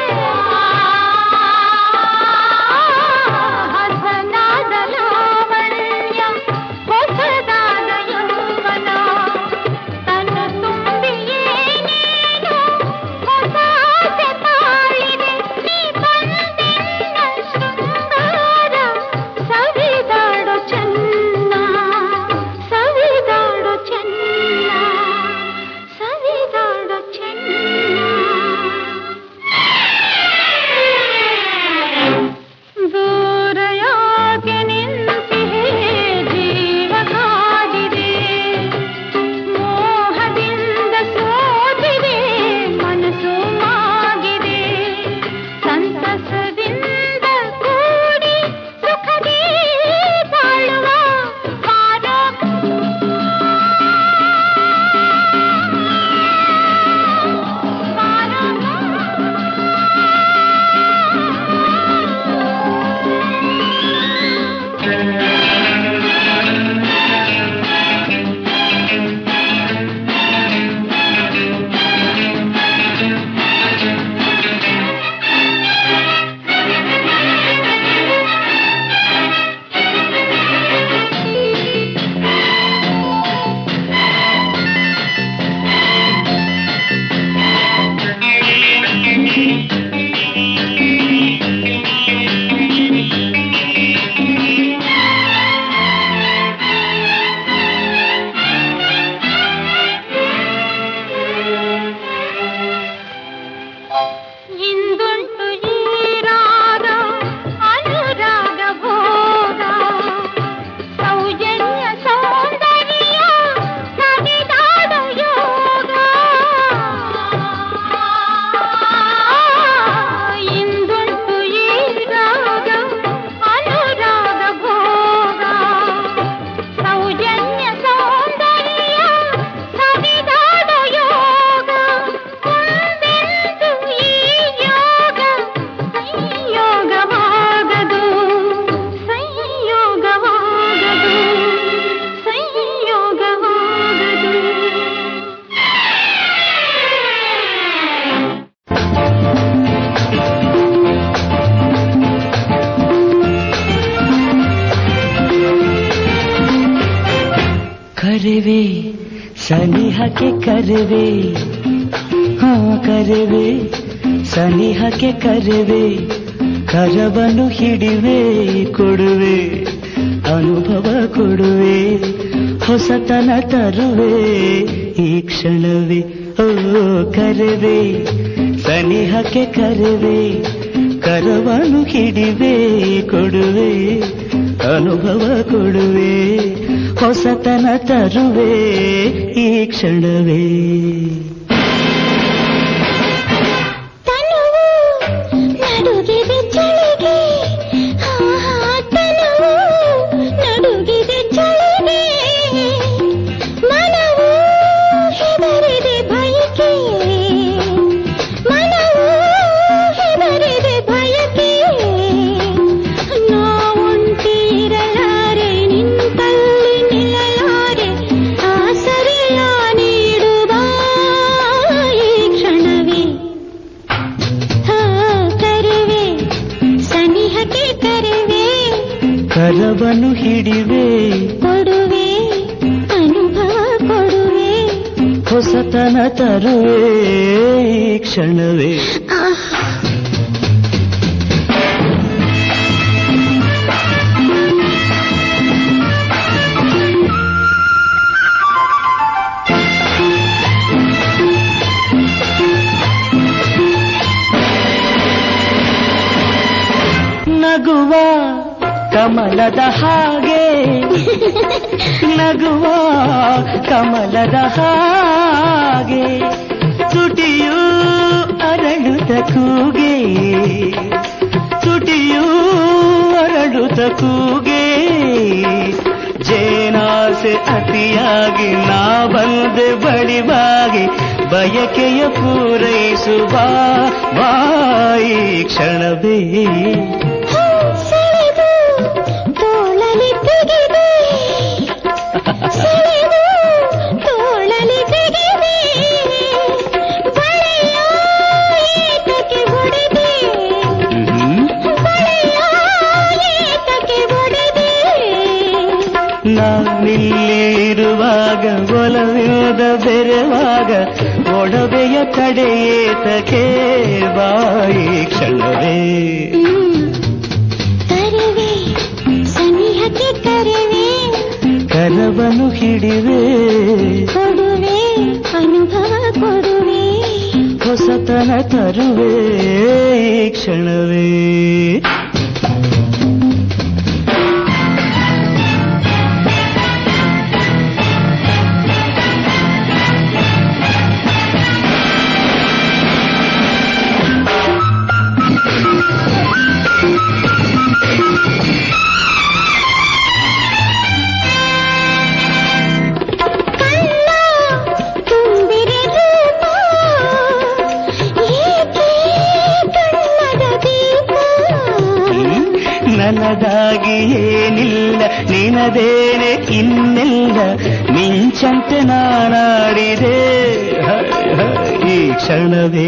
ಹಸನಾದ ಲಾವಣ್ಯ ಹೊಸದಾದ ಯೌವನ ತನ್ನ ತುಂಬಿಯೇ ನೀನು ಹೊಸ ಆಸೆ ತಾಳಿದೆ ನೀ ಬಂದೆನ್ನ ಶೃಂಗಾರ ಸವಿದಾಡು ಚೆನ್ನ ಸವಿದಾಡು ಚೆನ್ನ ಸವಿದಾಡು ಚೆನ್ನ ದೂರ ಯಾಕೆ ನಿಂತಿಹೆ ಜೀವ ಕಾದಿದೆ ಮೋಹದಿಂದ ಸೋತಿದೆ ಮನಸ್ಸು ಮಾಗಿದೆ ಸಂತಸದಿಂದ ಕೂಡಿ ಸುಖದಿ ಬಾಳುವ ಹಾರೋ ಇಂದುಂಟು ಈ ರಾಗ ಅನುರಾಗ ಭೋಗ ಸೌಜನ್ಯ ಸೌಂದರ್ಯ ಸವಿದಾಡ ಯೋಗ ಇಂದುಂಟು ಈ ರಾಗ ಅನುರಾಗ ಭೋಗ ಸೌಜನ್ಯ ಸೌಂದರ್ಯ ಸವಿದಾಡ ಯೋಗ ಮುಂದೆಂದು ಈ ಯೋಗ ಸಂಯೋಗವಾಗದು ಸಂಯೋಗವಾಗದು ಸಂಯೋಗವಾಗದು ಕರೆವೆ ಸನಿಹಕ್ಕೆ ಕರೆವೆ ಹಾ ಕರೆವೆ ಸನಿಹಕ್ಕೆ ಕರೆವೆ ಕರವನ್ನು ಹಿಡಿವೆ ಕೊಡುವೆ ಅನುಭವ ಕೊಡುವೆ ಹೊಸತನ ತರುವೆ ಈ ಕ್ಷಣವೇ ಓ ಕರೆವೆ ಸನಿಹಕ್ಕೆ ಕರೆವೆ ಕರವನ್ನು ಹಿಡಿವೆ ಕೊಡುವೆ ಅನುಭವ ಕೊಡುವೆ ಹೊಸತನ ತರುವೆ ಈ ಕ್ಷಣವೇ ತನುವು ನಡುಗಿದೆ ಚಳಿಗೆ ಆಹಾ ತನುವು ನಡುಗಿದೆ ಚಳಿಗೆ ಮನವು ಹೆದರಿದೆ ಭಯಕ್ಕೆ ಮನವು ಹೆದರಿದೆ ಭಯಕ್ಕೆ ನಾವುಂಟಿರಲಾರೆ ನಿಂತಲ್ಲಿ ನಿಲ್ಲಲಾರೆ ಆಸರೆಯ ನೀಡುವ ಈ ಕ್ಷಣವೇ ಹಾ ಕರೆವೆ ಸನಿಹಕ್ಕೆ ಕರೆವೆ ಕರವನ್ನು ಹಿಡಿವೆ ಕೊಡುವೆ ಅನುಭವ ಕೊಡುವೆ ಹೊಸತನ ತರುವೆ ಈ ಕ್ಷಣವೇ ಆಹ್ ನಗುವ ಕಮಲದ ಹಾಗೆ ನಗುವ ಕಮಲದ ಹಾಗೆ ತುಟಿಯು ಅರಳುತ್ತ ಕೂಗೆ ತುಟಿಯು ಅರಳುತ್ತ ಕೂಗೆ ಜೇನಾಸೆ ಅತಿಯಾಗಿ ನಾ ಬಂದೆ ಬಳಿವಾಗಿ ಬಯಕೆಯ ಪೂರೈಸುವ ಬಾಯಿ ಕ್ಷಣವೇ ಸೆಳೆದು ತೋಳಲಿ ತೆಗೆದೆ ಸೆಳೆದು ತೋಳಲಿ ತೆಗೆದೆ ಬಳೆಯ ಏತಕ್ಕೆ ಹೊಡೆದೆ ಬಳೆಯ ಏತಕ್ಕೆ ಹೊಡೆದೆ ನಾನಿಲ್ಲಿರುವಾಗ ಒಲವಿದ ಬೆರೆವಾಗ ಒಡವೆಯ ತಡೆಯೇತಕ್ಕೆ ಬಾಯಿ ಕ್ಷಣವೇ ಕರೆವೆ ಸನಿಹಕ್ಕೆ ಕರೆವೆ ಕರವನು ಹಿಡಿವೆ ಕೊಡುವೆ ಅನುಭವ ಕೊಡುವೆ ಹೊಸತನ ತರುವೆ ಈ ಕ್ಷಣವೇ ಕಣ್ಣ ತುಂಬಿರೆ ರೂಪ ಏಕೆ ಕಣ್ಣದ ದೀಪ ನನಗಾಗಿ ಏನಿಲ್ಲ ನಿನದೇನೆ ಇನ್ನೆಲ್ಲ ಮಿಂಚಂತೆ ನಾನಾಡಿದೆ ಹೈ, ಹೈ, ಈ ಕ್ಷಣವೇ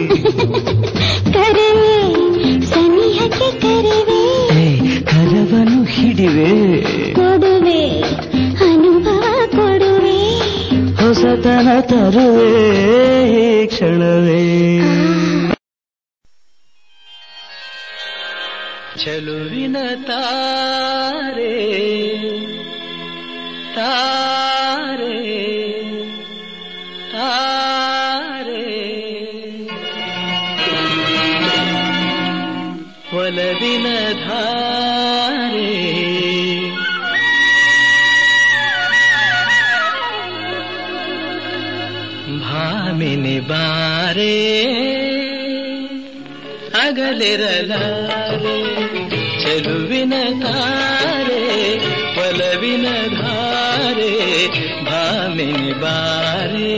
ಕರೆವೆ ಸನಿಹಕ್ಕೆ ಕರೆವೆ ಏ, ಕರವನು ಹಿಡಿವೆ ಕೊಡುವೆ ಅನುಭವ ಕೊಡುವೆ ಹೊಸತನ ತರುವೆ ಈ ಕ್ಷಣವೇ ಚಲುವಿನ ತಾರೆ ತಾರೆ ತಾರೆ ಒಲವಿನ ಧಾರೆ ಭಾಮಿನಿ ಬಾರೆ ಅಗಲಿರಲಾರೆ ಚೆಲುವಿನ ತಾರೆ ಒಲವಿನ ಧಾರೆ ಭಾಮಿನಿ ಬಾರೆ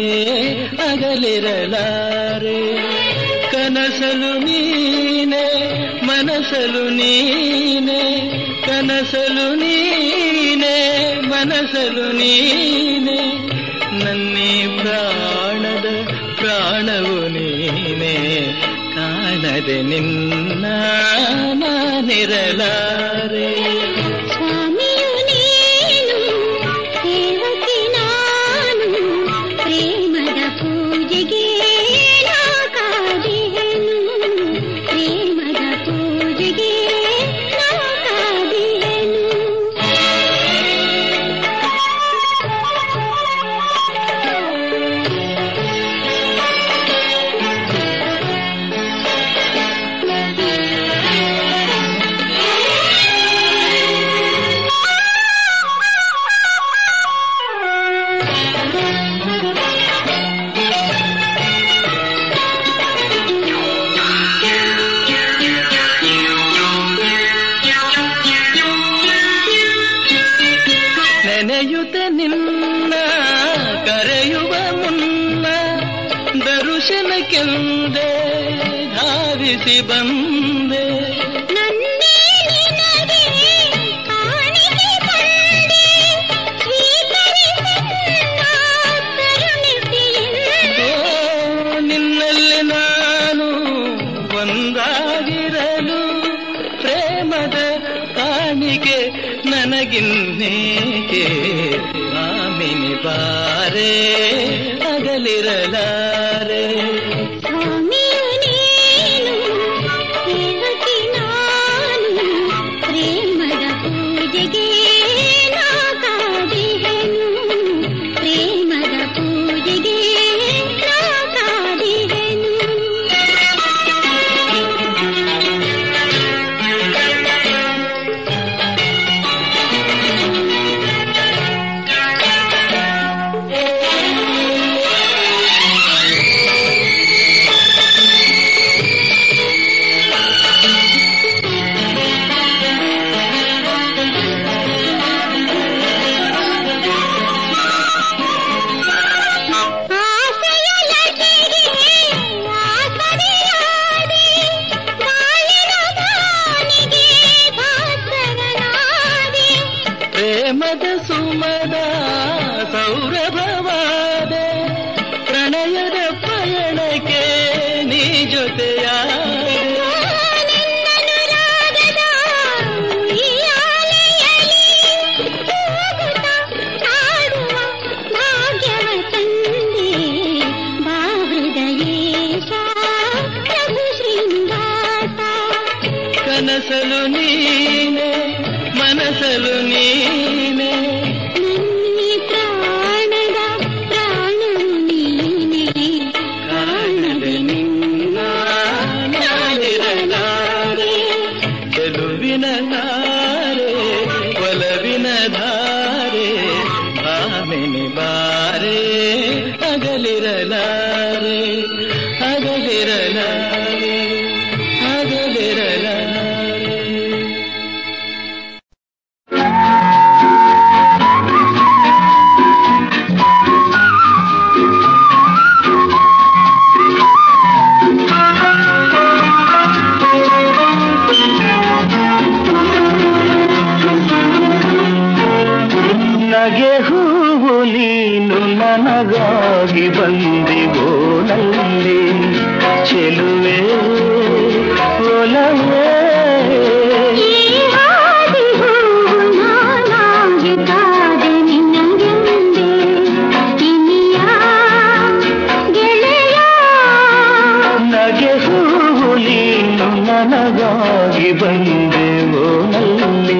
ಅಗಲಿರಲಾರೆ ಕನಸಲು ನೀನೆ ಮನಸಲು ನೀನೆ ಕನಸಲು ನೀನೆ ಮನಸಲು ನೀನೆ ನನ್ನೇ ಪ್ರಾಣದ ಪ್ರಾಣವು ನೀನೆ ಕಾಣದೆ ನಿನ್ನ ನಾನಿರಲಾರೆ ಸ್ವಾಮಿಯು ನೀನು ಸೇವಕಿ ನಾನು ಪ್ರೇಮದ ಪೂಜೆಗೆ ನಾ ಕಾದಿಹೆನು ಬಯಸಿ ಬಂದೆ ನನ್ನೇ ನಿನಗೆ ಕಾಣಿಕೆ ತಂದೆ ಸ್ವೀಕರಿಸನ್ನ ಕರುಣಿಸಿ ಓ, ನಿನ್ನಲ್ಲಿ ನಾನು ಒಂದಾಗಿರಲು ಪ್ರೇಮದ ಕಾಣಿಕೆ ನನಗಿನ್ನೇಕೆ ಆಮಿನಿ ಬಾರೆ ಅಗಲಿರಲಾರೆ ಸ್ವಾಮಿಯು ನೀನು ಸೇವಕಿ ನಾನು ಪ್ರೇಮದ ಪೂಜೆಗೆ ನಾ ಕಾದಿಹೆನು ಪ್ರೇಮದ ಪೂಜೆಗೆ ನಾ ಕಾದಿಹೆನು ಆಸೆಯ ಲತೆಗೆ ಆಸರೆಯಾದೆ ಬಾಳಿನ ಬಾನಿಗೆ ಭಾಸ್ಕರನಾದೆ ಪ್ರೇಮದ ಸುಮದ ಸೌರಭವಾದೆ ಪ್ರಣಯದ ಪಯಣಕ್ಕೆ ನೀ ಜೊತೆಯಾದೆ ನಿನ್ನನುರಾಗದ ಉಯ್ಯಾಲೆಯಲ್ಲಿ ತೂಗುತ್ತಾ ಆಡುವ ಭಾಗ್ಯವ ತಂದೆ ಬಾ ಹೃದಯೇಶ ಪ್ರಭು ಶ್ರೀನಿವಾಸ ಕನಸಲು ನೀನೆ ಮನಸಲು ನೀನೆ ನನ್ನಿ ಪ್ರಾಣದ ಪ್ರಾಣವು ನೀನೆ ಕಾಣದೆ ನಿನ್ನ ನಾನಿರಲಾರೆ ಚೆಲುವಿನ ತಾರೆ ಒಲವಿನ ಧಾರೆ ಭಾಮಿನಿ ಬಾರೆ ಅಗಲಿರಲಾರೆ ಅಗಲಿರಲಾರೆ ಅಗಲಿರಲಾರೆ ನಗೆ ಹೂವು ನೀನು ನನಗಾಗಿ ಬಂದಿವೋ ನಲ್ಲಿ ಚೆಲುವೆ ಒಲವೇ ಈ ಹಾದಿ ಹೂವು ನಾನಾಗಿ ಕಾದೆ ನಿನಗೆಂದೆ ಇನಿಯ ಗೆಳೆಯ ನಗೆ ಹೂವು ನೀನು ನನಗಾಗಿ ಬಂದೆವೋ ನಲ್ಲಿ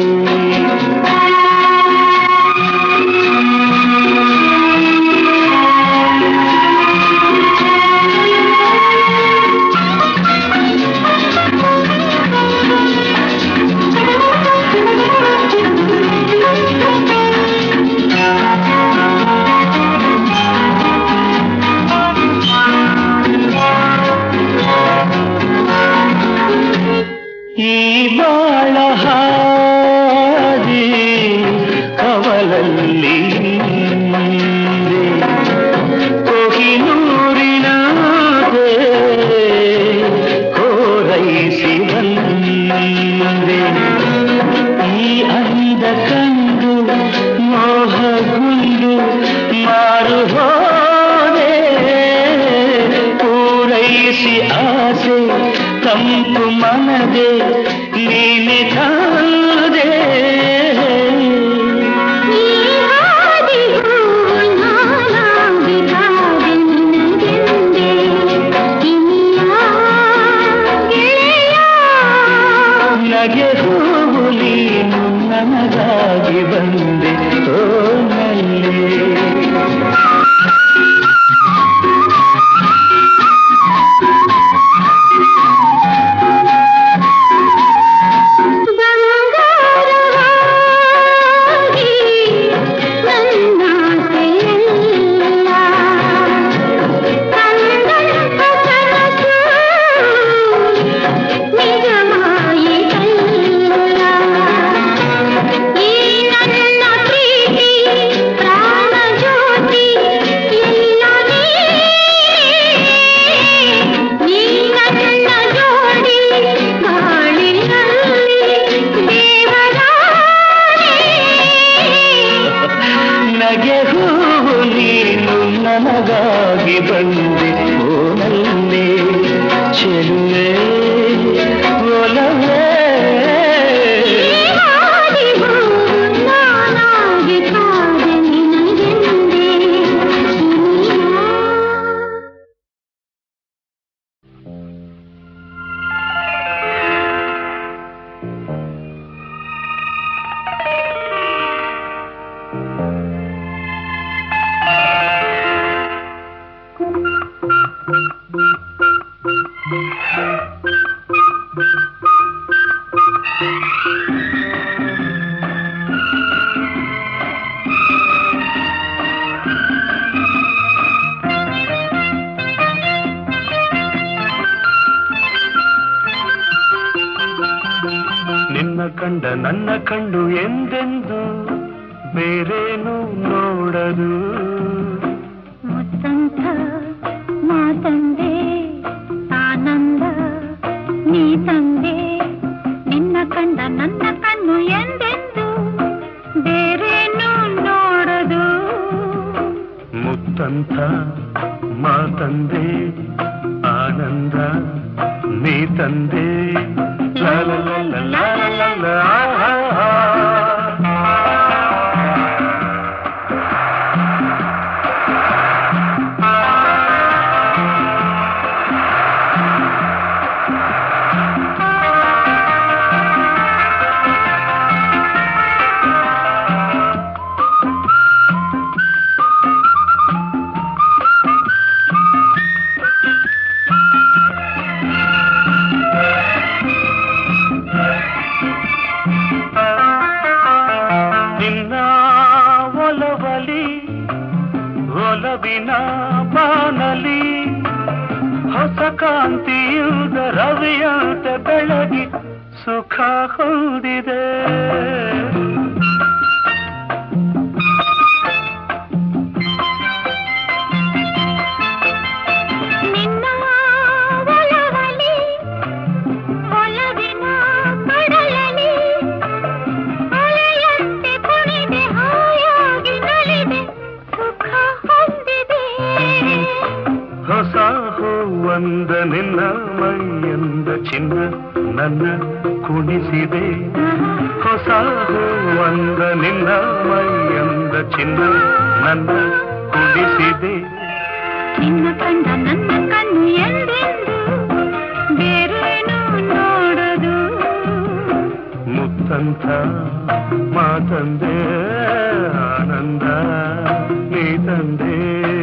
ಈ ಬಾಳ ಹಾದಿ ಕವಲಲ್ಲಿ ಮುಂದೆ ಕೊಹಿನೂರಿನ ಕೋರೈಸಿ ಬಂದೆ ಈ ಅಂದ ಕಂಡು ಮೋಹಗುಂಡು ಮಾರು ಹೋದೆ ಪೂರೈಸಿ ಆಸೆ ತಂಪು ಮನದೆ ನೀನೆ ಕಾದೆ ಈ ಹಾದಿ ಹೂವು ನಾನಾಗಿ ಕಾದೆ ನಿನಗೆಂದೆ ಇನಿಯ ಗೆಳೆಯ ನಗೆ ಹೂವು ನೀನು ನನಗಾಗಿ ಬಂದೆ ಓ ನಲ್ಲಿ ಬಂಗಾರವಾಗಿ ನನ್ನಾಸೆಯೆಲ್ಲ ಕಂಡಂತ ಕನಸು ನಿಜವಾಯಿತಲ್ಲ ಈ ನನ್ನ ಪ್ರೀತಿ ಪ್ರಾಣ ಜ್ಯೋತಿ ಕಂಡ ನನ್ನ ಕಣ್ಣು ಎಂದೆಂದು ಬೇರೇನು ನೋಡದು ಮುತ್ತಂತ ಮಾತಂದೆ ಆನಂದ ನೀ ತಂದೆ ನಿನ್ನ ಕಂಡ ನನ್ನ ಕಣ್ಣು ಎಂದೆಂದು ಬೇರೇನು ನೋಡದು ಮುತ್ತಂಥ ಮಾತಂದೆ ಆನಂದ ನೀ ತಂದೆ ಲ ಲ ಲ ಲ ಲ ಲ ಲ ಲ ಆಹಾ. ನಿನ್ನ ಒಲವಲಿ ಒಲವಿನ ಬಾನಲಿ ಹೊಸ ಕಾಂತಿಯುದ ರವಿಯಂತೆ ಬೆಳಗಿ ಸುಖ ಹೊಂದಿದೆ ನಿನ್ನ ಒಲವಲಿ ಒಲವಿನ ಕಡಲಲಿ ಅಲೆಯಂತೆ ಕುಣಿದೆ ಹಾಯಾಗಿ ನಲಿದೆ ಸುಖ ಹೊಂದಿದೆ ಹೊಸ ಹೂವಂದ ನಿನ್ನ ಮೈಯಂದ ಚಿನ್ನ ನನ್ನ ಕುಣಿಸಿದೆ ಹೊಸ ಹೂವಂದ ನಿನ್ನ ಮೈಯಂದ ಚಿನ್ನ ನನ್ನ ಕುಣಿಸಿದೆ ನಿನ್ನ ಕಂಡ ನನ್ನ ಕಣ್ಣು ಎಂದೆಂದು ಬೇರೇನು ನೋಡದು ಮುತ್ತಂಥ ಮಾತಂದೆ ಆನಂದ ನೀ ತಂದೆ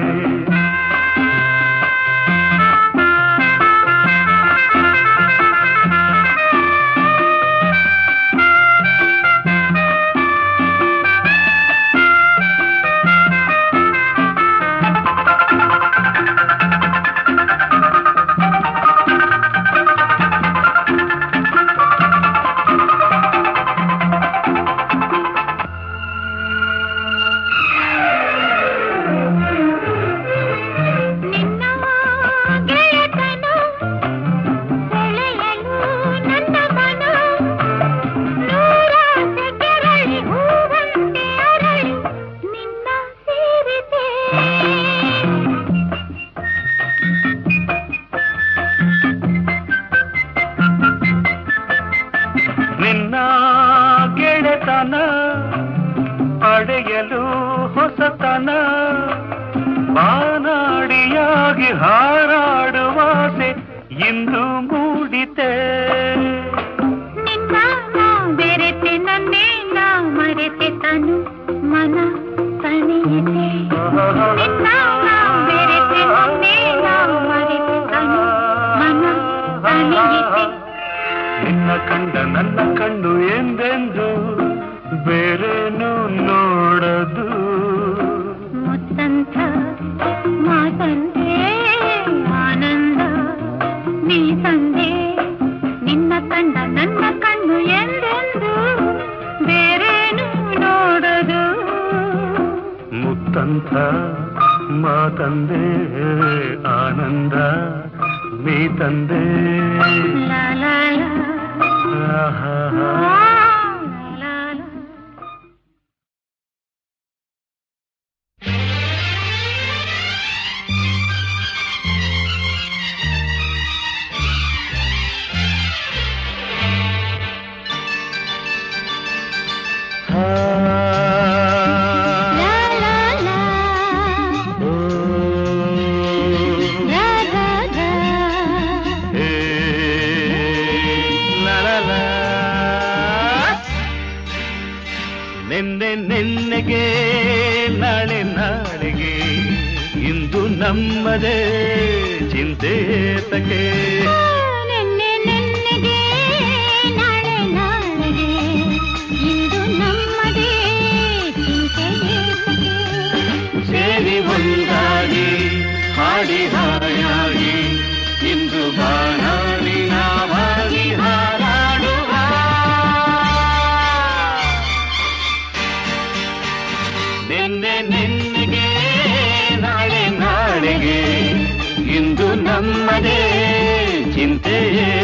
ನಿನ್ನ ಗೆಳೆತನ ಸೆಳೆಯಲು ನನ್ನ ಮನ ನೂರಾಸೆ ಕೆರಳಿ ಹೂವಂತೆ ಅರಳಿ ನಿನ್ನ ಸೇರಿದೆ ನಿನ್ನ ಗೆಳೆತನ ಪಡೆಯಲು ಹೊಸತನ ಬಾನಾಡಿಯಾಗಿ ಹಾರಾಡುವಾಸೆ ಇಂದು ಮೂಡಿತೆ ನಿನ್ನ ನಾ ಬೆರೆತೆ ನನ್ನೇ ನಾ ಮರೆತೆ ತನು ಮನ ತಣಿಯಿತೆ ನಿನ್ನ ನಾ ಬೆರೆತೆ ನನ್ನೇ ನಾ ಮರೆತೆ ತನು ಮನ ತಣಿಯಿತೆ ನಿನ್ನ ಕಂಡ ನನ್ನ ಕಣ್ಣು ಎಂದೆಂದು ಬೇರೇನು ನೋಡದು ಮುತ್ತಂಥ ಮಾತಂದೆ ಆನಂದ ನೀ ತಂದೆ ನಿನ್ನ ಕಂಡ ನನ್ನ ಕಣ್ಣು ಎಂದೆಂದು ಬೇರೇನು ನೋಡದು ಮುತ್ತಂಥ ಮಾತಂದೆ ಆನಂದ ನೀ ತಂದೆ ಲಾ ಲಾ ಲಾ, ಆಹಾ. ಲಾ ಲಾ ಲಾ. ಲಾ ಲಾ ಲಾ, ರಾ ರಾ ರಾ. ನಿನ್ನೆ ನಿನ್ನೆಗೆ ನಾಳೆ ನಾಳೆಗೆ ಇಂದು ನಮ್ಮದೇ ಚಿಂತೆ ತಗೆ ನೆನ್ನೆ ನೆನ್ನೆಗೆ ನಾಳೆ ನಾಳೆಗೆ ಇಂದು ನಮ್ಮದೇ ಚಿಂತೆ ಏತಕ್ಕೆ? ಸೇರಿ ಒಂದಾಗಿ ಹಾಡಿ ಹಾಯಾಗಿ ಇಂದು ಬಾನಾಡಿ ನಾವಾಗಿ ಹಾರಾಡುವ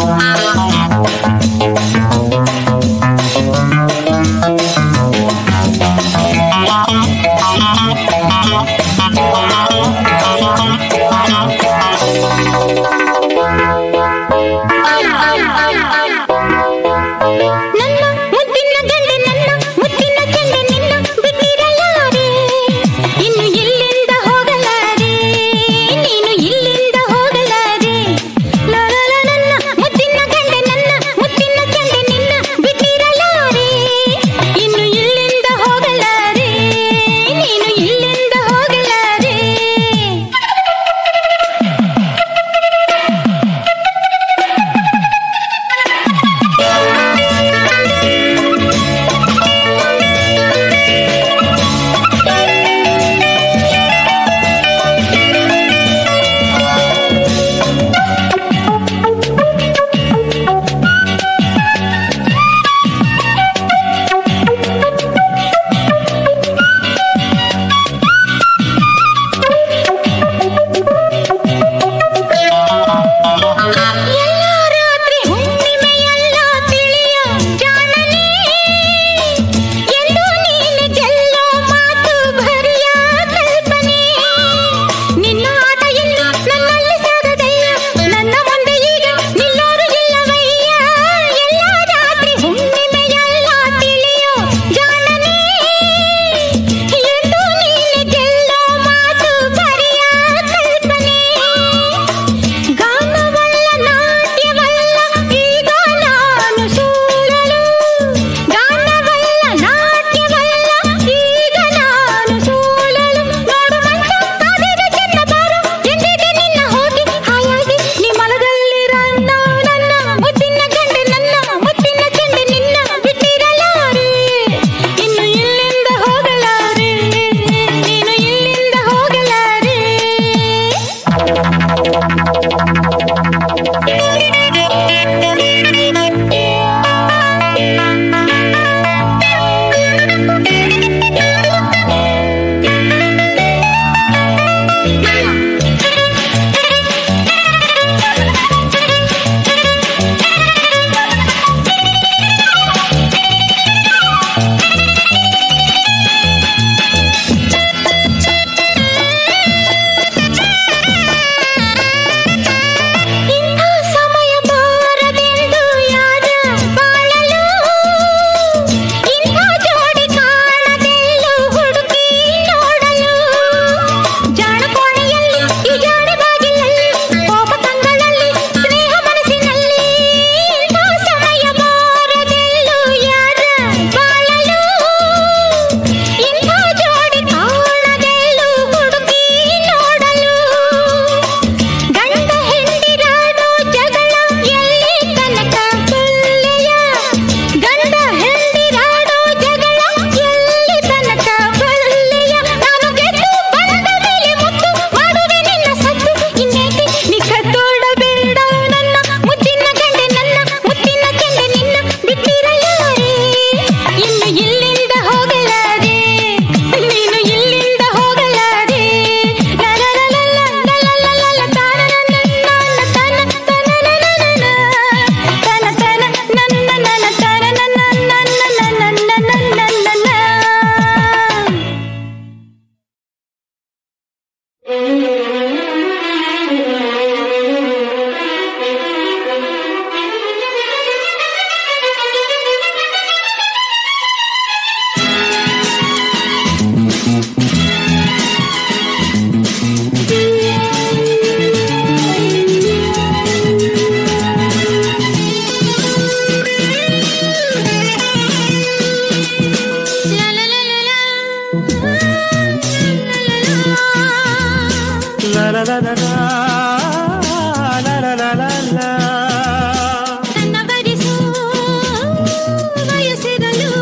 ನನ್ನ ಮುದ್ದಿನ ಗಂಡೆ ನನ್ನ ಮುದ್ದಿನ ಚೆಂಡೆ ನಿನ್ನ ಬಿಟ್ಟಿರಲಾರೆ ಇನ್ನು ಇಲ್ಲಿಂದ ಹೋಗಲಾರೆ ನೀನು ಇಲ್ಲಿಂದ ಹೋಗಲಾರೆ ಲರಲ ನನ್ನ ಮುದ್ದಿನ ಗಂಡೆ ನನ್ನ ಮುದ್ದಿನ ಚೆಂಡೆ ನಿನ್ನ ಬಿಟ್ಟಿರಲಾರೆ ಇನ್ನು ಇಲ್ಲಿಂದ ಹೋಗಲಾರೆ ನೀನು ಇಲ್ಲಿಂದ ಹೋಗಲಾರೆ ಎಲ್ಲ ರಾತ್ರಿ ಹುಣ್ಣಿಮೆಯೆಲ್ಲ ತಿಳಿಯೋ ಜಾಣನೇ ಎಂದು ನೀನು ಗೆಲ್ಲೋ ಮಾತು ಭರಿಯ ಕಲ್ಪನೆ ನಿನ್ನ ಆಟ ಇನ್ನು ನನ್ನಲ್ಲಿ ಸಾಗದಯ್ಯ ನನ್ನ ಮುಂದೆ ಈಗ ನಿಲ್ಲೋರು ಇಲ್ಲವಯ್ಯ ಎಲ್ಲ ರಾತ್ರಿ ಹುಣ್ಣಿಮೆಯೆಲ್ಲ ತಿಳಿಯೋ ಜಾಣನೇ ಎಂದು ನೀನು ಗೆಲ್ಲೋ ಮಾತು ಭರಿಯ ಕಲ್ಪನೆ ಗಾನವಲ್ಲ ನಾಟ್ಯವಲ್ಲ ಈಗ ನಾನು ಸೂಳಲು ಗಾನವಲ್ಲ ನಾಟ್ಯವಲ್ಲ ಈಗ ನಾನು ಸೂಳಲು ನೋಡು ಮಂಚ ಕಾದಿದೆ ಚೆನ್ನ ಬಾರು ಎಂದಿದೆ ನಿನ್ನ ಹೋಗಿ ಹಾಯಾಗಿ ನೀ ಮಲಗಲ್ಲಿರನ್ನ ನನ್ನ ಮುದ್ದಿನ ಗಂಡೆ ನನ್ನ ಮುದ್ದಿನ ಚೆಂಡೆ ನಿನ್ನ ಬಿಟ್ಟಿರಲಾರೆ ಇನ್ನು ಇಲ್ಲಿಂದ ಹೋಗಲಾರೆ ನೀನು ಇಲ್ಲಿಂದ ಹೋಗಲಾರೆ ಇಂಥ ಸಮಯ ಬಾರದೆಂದು ಯಾರ ಬಾಳಲು ಇಂಥ ಜೋಡಿ ಕಾಣದೆಲ್ಲೂ ಹುಡುಕಿ ನೋಡಲು ಜಾಣ ಕೋಣೆಯಲ್ಲಿ ಈ ಜಾಡಿ ಬಾಗಿಲಲ್ಲಿ ಕೋಪ ಕಂಗಳಲ್ಲಿ ಸ್ನೇಹ ಮನಸ್ಸಿನಲ್ಲಿ ಇಂಥ ಸಮಯ ಬಾರದೆಲ್ಲೂ ಯಾರ ಬಾಳಲು ಇಂಥ ಜೋಡಿ ಕಾಣದೆಲ್ಲೂ ಹುಡುಕಿ ನೋಡಲು ಗಂಡ ಹೆಂಡಿರಾಡೋ ಜಗಳ ಎಲ್ಲಿ ತನಕ ಕೊಲ್ಲೆಯ ಗಂಡ ಹೆಂಡಿರಾಡೋ ಜಗಳ ಎಲ್ಲಿ ತನಕ ಕೊಲ್ಲೆಯ ನಾನು ಗೆದ್ದು ಬಂದ ಮೇಲೆ ಮುತ್ತು ಮಾಡುವೆ ನಿನ್ನ ಸತ್ತು ಇನ್ನೇಕೆ ನೀ ಕತ್ತೋಡಬೇಡ ನನ್ನ ಮುದ್ದಿನ ಗಂಡೆ ನನ್ನ ಮುತ್ತಿನ ಚೆಂಡೆ ನಿನ್ನ ಬಿಟ್ಟಿರಲಾರೆ ಇನ್ನು ಇಲ್ಲಿಂದ ಹೋಗಲಾರೆ ನೀನು ಇಲ್ಲಿಂದ ಹೋಗಲಾರೆ ಲಲಲಲಲಲಲಲಲ ತಾನನನನನ ತನ ತನನನನನ ತನ ತನ ನನ್ನನನ ತನನನನನನನನನನನನ ತನ್ನ ಬರಿಸು ಬಯಸಿದಳು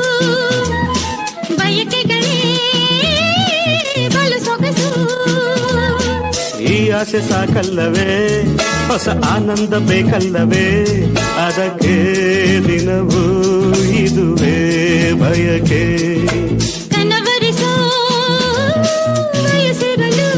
ಬಯಕೆಗಳೇ ಬಲು ಸೊಗಸು ಈ ಆಸೆ ಸಾಕಲ್ಲವೇ ಹೊಸ ಆನಂದ ಬೇಕಲ್ಲವೇ ಅದಕ್ಕೆ ದಿನವೂ ಇದುವೇ ಬಯಕೆ ಕನವರಿಸು ಬಯಸಿದಳು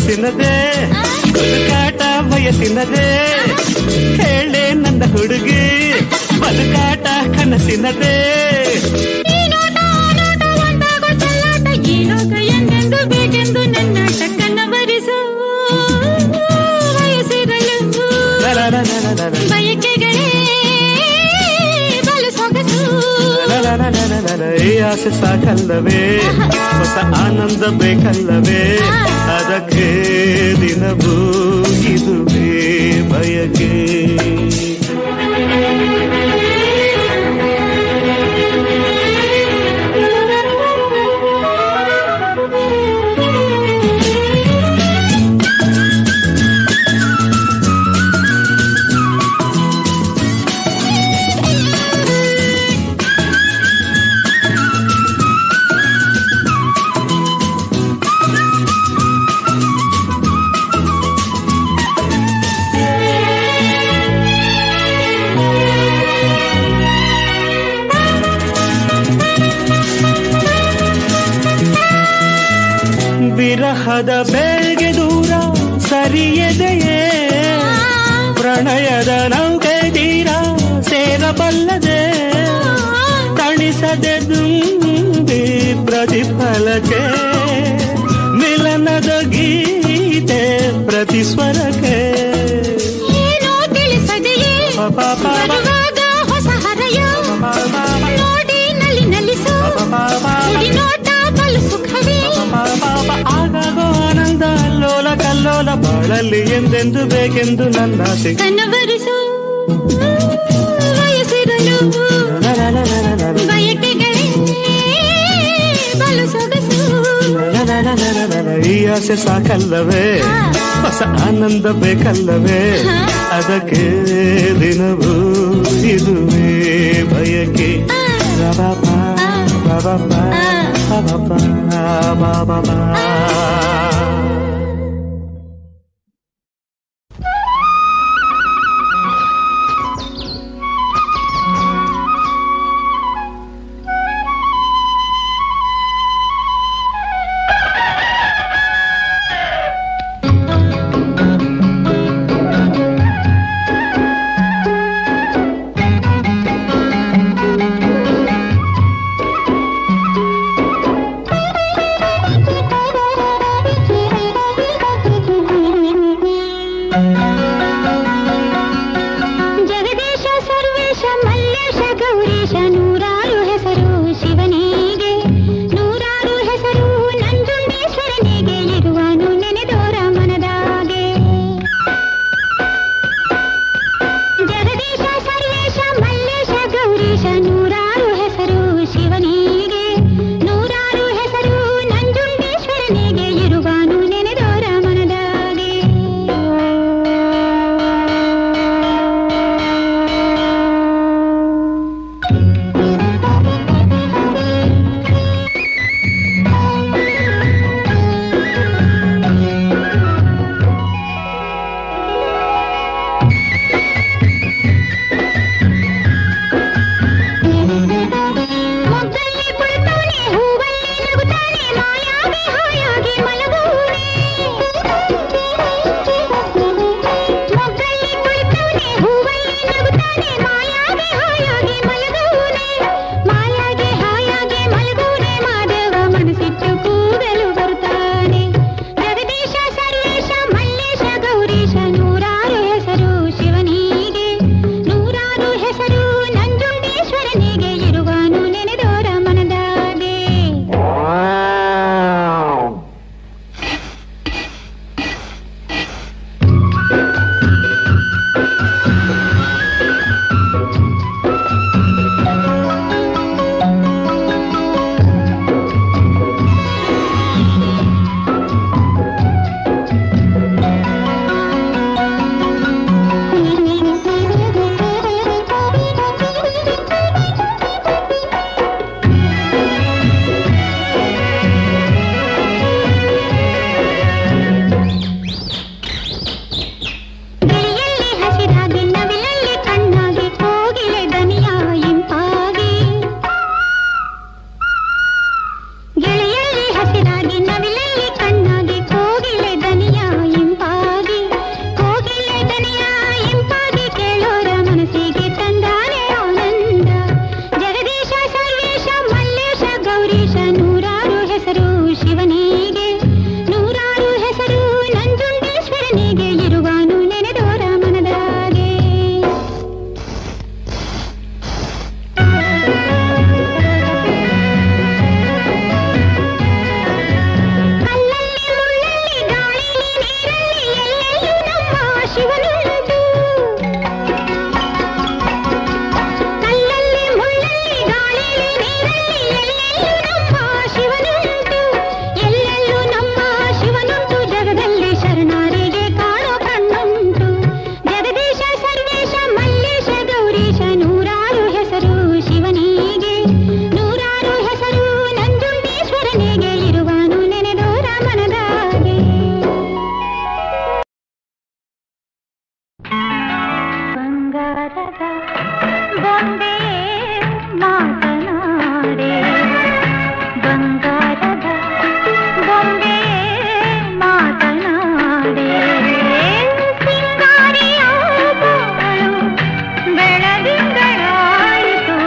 ವಯಸ್ಸಿನದೇ ಬದುಕಾಟ ವಯಸ್ಸಿನದೇ ಹೇಳೆ ನನ್ನ ಹುಡುಗಿ ಬದುಕಾಟ ಕನಸಿನದೇ ಈ ನೋಟ ಆ ನೋಟ ಒಂದಾಗೋ ಚೆಲ್ಲಾಟ ಈ ಲೋಕ ಎಂದೆಂದು ಬೇಕೆಂದು ನನ್ನಾಟ ಕನ್ನವರಿಸು ವಯಸ್ಸಿರಲು ಲಲಲಲಲಲಲ. ಬಯಕೆಗಳೇ ಬಲು ಸೊಗಸು ಲಲಲಲಲಲಲ. ಈ ಆಸೆ ಸಾಕಲ್ಲವೇ ಹೊಸ ಆನಂದ ಬೇಕಲ್ಲವೇ ಅದಕ್ಕೆ ದಿನವೂ ಇದುವೇ ಬಯಕೆ ವಿರಹದ ಬೇಗೆ ದೂರ ಸರಿಯದೆಯೇ ಪ್ರಣಯದ ನೌಕೆ ತೀರ ಸೇರಬಲ್ಲದೆ ತಣಿಸದೆ ದುಂಬಿ ಪ್ರತಿಫಲಕ್ಕೆ ಮಿಲನದ ಗೀತೆ ಪ್ರತಿ ಸ್ವರಕ್ಕೆ ಏನೋ ತಿಳಿಸದೆಯೇ ಪಾಪ ಬರುವಾಗ ಹೊಸ ಹರಯ ನೋಡಿ ನಲಿ ನಲಿಸು ಕುಡಿ ನೋಟ ಬಲು ಸುಖವೇ ಆಗಾಗೋ ಆನಂದ ಲೋಲ ಕಲ್ಲೋಲ ಬಾಳಲ್ಲಿ ಎಂದೆಂದು ಬೇಕೆಂದು ನನ್ನ ಆಸೆ ಕನವರಿಸು ವಯಸ್ಸಿರಲು ಬಯಕೆಗಳೇ ಬಲು ಸೊಗಸು ಈ ಆಸೆ ಸಾಕಲ್ಲವೇ ಹೊಸ ಆನಂದ ಬೇಕಲ್ಲವೇ ಅದಕ್ಕೆ ದಿನವೂ ಇದುವೇ ಬಯಕೆ ರಬಪ, ರಬಪ, ರಬಪ, ಬಾಬಪ. ಜಗದೀಶ ಸರ್ವೇಶ ಮಲ್ಲೇಶ ಗೌರೀಶ ನೂರಾರು ಹೆಸರು ಶಿವನಿಗೆ ನೂರಾರು ಹೆಸರು ನಂಜುಂಡೇಶ್ವರನಿಗೆ ಇರುವನು ನೆನೆದೋರ ಮನದಾಗೆ ಜಗದೀಶ ಸರ್ವೇಶ ಮಲ್ಲೇಶ ಗೌರೀಶ ನೂರಾರು ಹೆಸರು ಶಿವನಿಗೆ ನೂರಾರು ಹೆಸರು ನಂಜುಂಡೇಶ್ವರನಿಗೆ ಇರುವನು ನೆನೆದೋರ ಮನದಾಗೆ ಬೊಂಬೆ ಮಾತನಾಡೆ ಬಂಗಾರದ ಬೊಂಬೆ ಮಾತನಾಡೆ ಸಿಂಗಾರಿಯ ಬಾಳು ಬೆಳದಿಂಗಳಾಯಿತು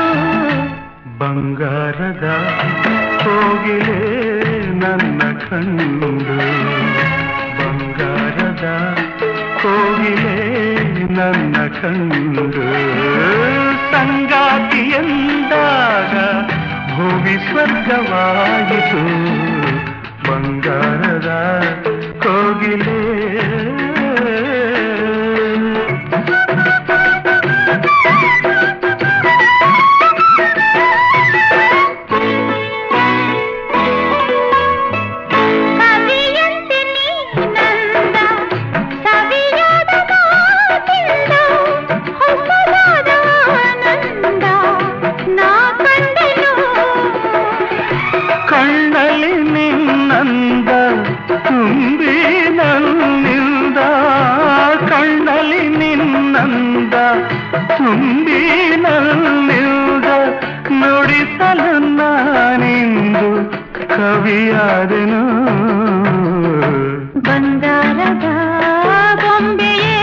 ಬಂಗಾರದ ಕೋಗಿಲೆ ನನ್ನ ಕಂಡು ಬಂಗಾರದ ಕೋಗಿಲೆ ನನ್ನ ಕಂಡು ಸಂಗಾತಿ ಎಂದಾಗ ಭೂಮಿ ಸ್ವರ್ಗವಾಯಿತು ಬಂಗಾರದ ಕೋಗಿಲೆ ಕವಿಯಂತೆ ನೀನಂದ ಸವಿಯಾದ ಮಾತಿಂದ ಹೊಸದಾದ ಆನಂದ ನಾ ಕಂಡೆನು ಕಣ್ಣಲ್ಲಿ ನಿನ್ನಂದ ತುಂಬಿ ನನ್ನಿಂದ ಕಣ್ಣಲ್ಲಿ ನಿನ್ನಂದ ತುಂಬಿ ನನ್ನಿಂದ ನುಡಿಸಲು ನಾನಿಂದು ಕವಿಯಾದೆನು ಬಂಗಾರದ ಬೊಂಬೆಯೇ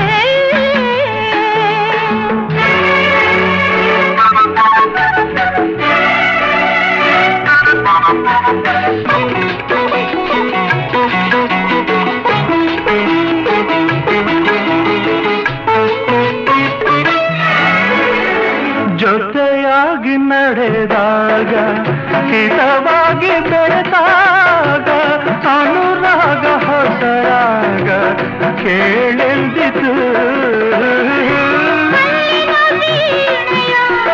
ಜೊತೆಯಾಗಿ ನಡೆದಾಗ ಹಿತವಾಗಿ ಬೆಳೆದಾಗ ಅನುರಾಗ ಹೊಸರಾಗ ಕೇಳೆಂದಿತು ಕಲ್ಲಿನ ವೀಣೆಯ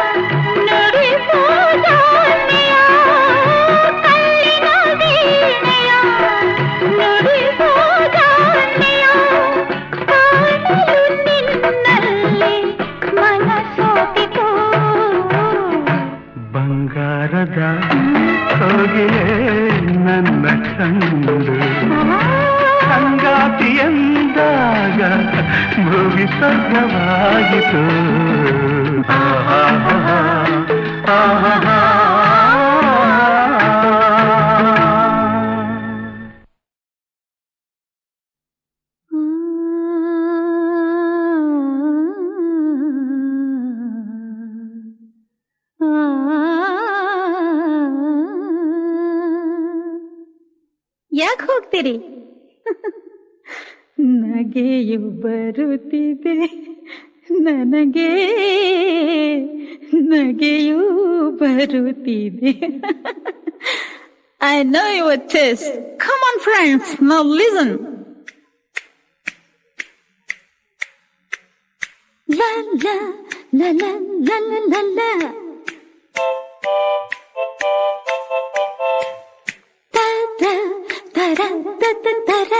ನುಡಿಸೋದಾನೆಯ ಕಲ್ಲಿನ ವೀಣೆಯ ನುಡಿಸೋದಾನೆಯ ಕಾಣಲು ನಿನ್ನಲ್ಲಿ ಮನಸೋತಿತು ಬಂಗಾರದ ಕೋಗಿಲೆ ನನ್ನ ಕಂಡು ಸಂಗಾತಿ ಎಂದಾಗ ಭೂಮಿ ಸ್ವರ್ಗವಾಯಿತು ಆಹಾ, ಆಹಾ. ಯಾಕೆ ಹೋಗ್ತೀರಿ ನಗೆಯು ಬರುತ್ತಿದೆ ನನಗೆ ನಗೆಯು ಬರುತ್ತಿದೆ I know your taste. Come on, friends. Now listen. La la la la la la la la. Ta ta ta ra ta ta ta ra.